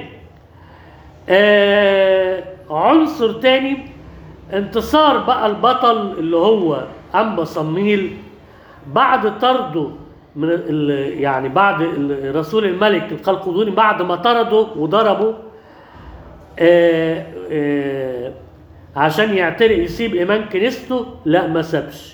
آه عنصر تاني انتصار بقى البطل اللي هو أنبا صميل بعد طرده من ال- يعني بعد ال- رسول الملك القلقدوني بعد ما طرده وضربه آه آه عشان يعترف يسيب ايمان كنيسته لا ما سابش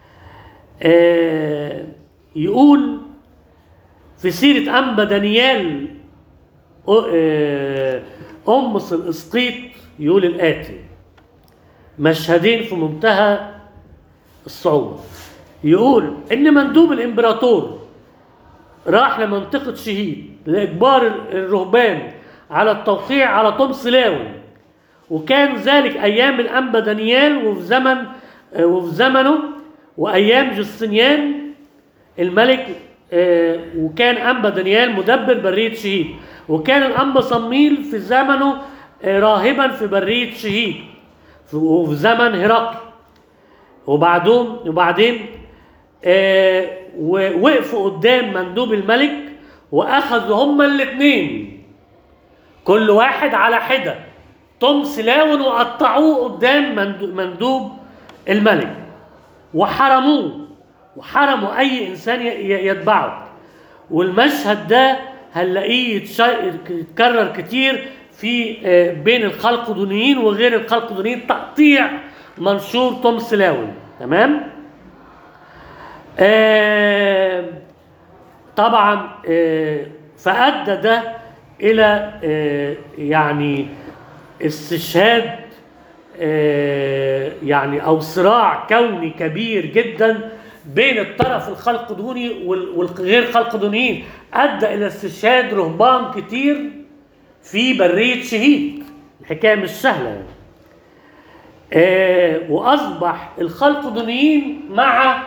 آه يقول في سيرة أنبا دانيال أ- آه، أمس الإسقيط يقول الآتي مشهدين في منتهى الصعوبة يقول إن مندوب الإمبراطور راح لمنطقة شهيد لإجبار الرهبان على التوقيع على توم سلاون وكان ذلك أيام الأنبا دانيال وفي زمن آه، وفي زمنه وأيام جستنيان الملك آه، وكان أنبا دانيال مدبر برية شهيد وكان الأنبا صميل في زمنه آه، راهبا في برية شهيد في- وفي زمن هرقل وبعدهم وبعدين آه ووقفوا قدام مندوب الملك واخذوا هما الاثنين كل واحد على حده طم سلاون وقطعوه قدام مندو- مندوب الملك وحرموه وحرموا اي انسان ي- ي- يتبعه والمشهد ده هنلاقيه يتش- يتكرر كتير في آه، بين الخلقدونيين وغير الخلقدونيين تقطيع منشور توم سلاون تمام آه، طبعا آه، فأدى ده إلى آه، يعني استشهاد آه، يعني أو صراع كوني كبير جدا بين الطرف الخلقدوني وال- والغير خلقدونيين أدى إلى استشهاد رهبان كتير في برية شهيد الحكاية مش سهلة يعني. آه، وأصبح الخلقدونيين مع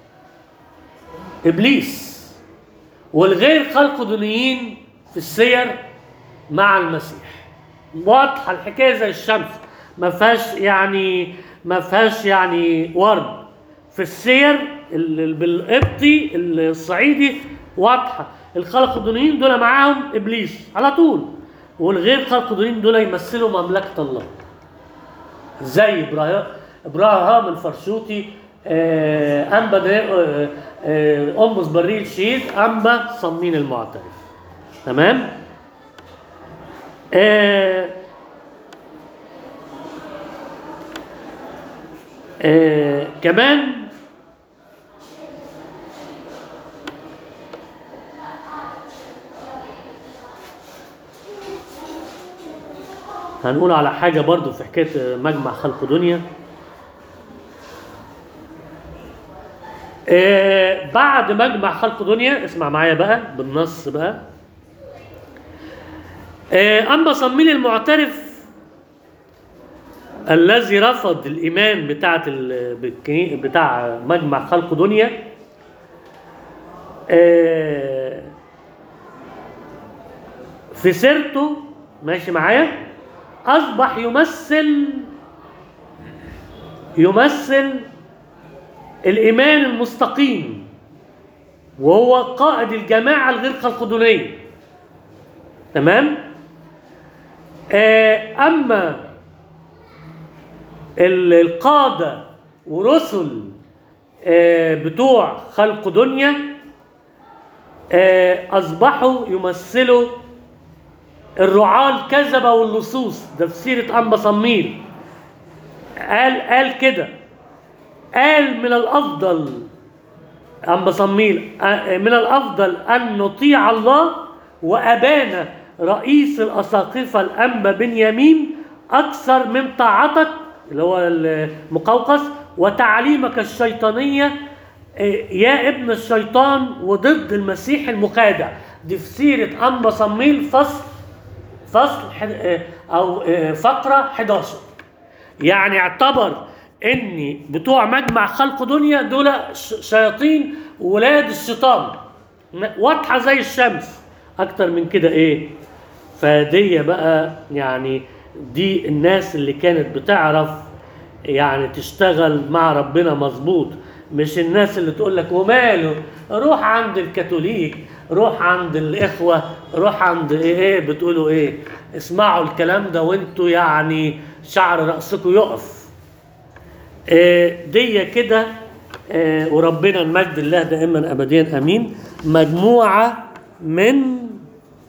ابليس والغير خلقدونيين في السير مع المسيح واضحه الحكايه زي الشمس ما فيهاش يعني ما فيهاش يعني ورد في السير ال- ال- بالقبطي الصعيدي واضحه الخلقدونيين دول معاهم ابليس على طول والغير خلقدونيين دول يمثلوا مملكه الله زي ابراهيم ابراهام الفرشوطي آه، انبا دا- آه، آه، امس بريل شهيد انبا صمين المعترف تمام آه، آه، كمان هنقول على حاجة برضو في حكاية مجمع خلق دنيا آه بعد مجمع خلق دنيا اسمع معايا بقى بالنص بقى آه أما صميل المعترف الذي رفض الإيمان بتاعة ال- بالكني- بتاع مجمع خلق دنيا آه في سيرته ماشي معايا أصبح يمثل يمثل الإيمان المستقيم وهو قائد الجماعة الغير خلقدونية تمام آه أما ال- القادة ورسل آه بتوع خلق دنيا آه أصبحوا يمثلوا الرعاة الكذبة واللصوص ده في سيرة أنبا صميل قال قال كده قال من الأفضل أنبا صميل آه، من الأفضل أن نطيع الله وأبانا رئيس الأساقفة الأنبا بنيامين أكثر من طاعتك اللي هو المقوقس وتعليمك الشيطانية آه، يا ابن الشيطان وضد المسيح المخادع دي في سيرة أنبا صميل فصل فصل حد- آه، او آه، فقره 11 يعني اعتبر ان بتوع مجمع خلق دنيا دول ش- شياطين ولاد الشيطان م- واضحه زي الشمس اكتر من كده ايه فدي بقى يعني دي الناس اللي كانت بتعرف يعني تشتغل مع ربنا مظبوط مش الناس اللي تقول لك وماله روح عند الكاثوليك روح عند الاخوه روح عند ايه, إيه بتقولوا ايه اسمعوا الكلام ده وانتوا يعني شعر راسكم يقف آه، دي كده آه، وربنا المجد الله دائما ابديا امين مجموعه من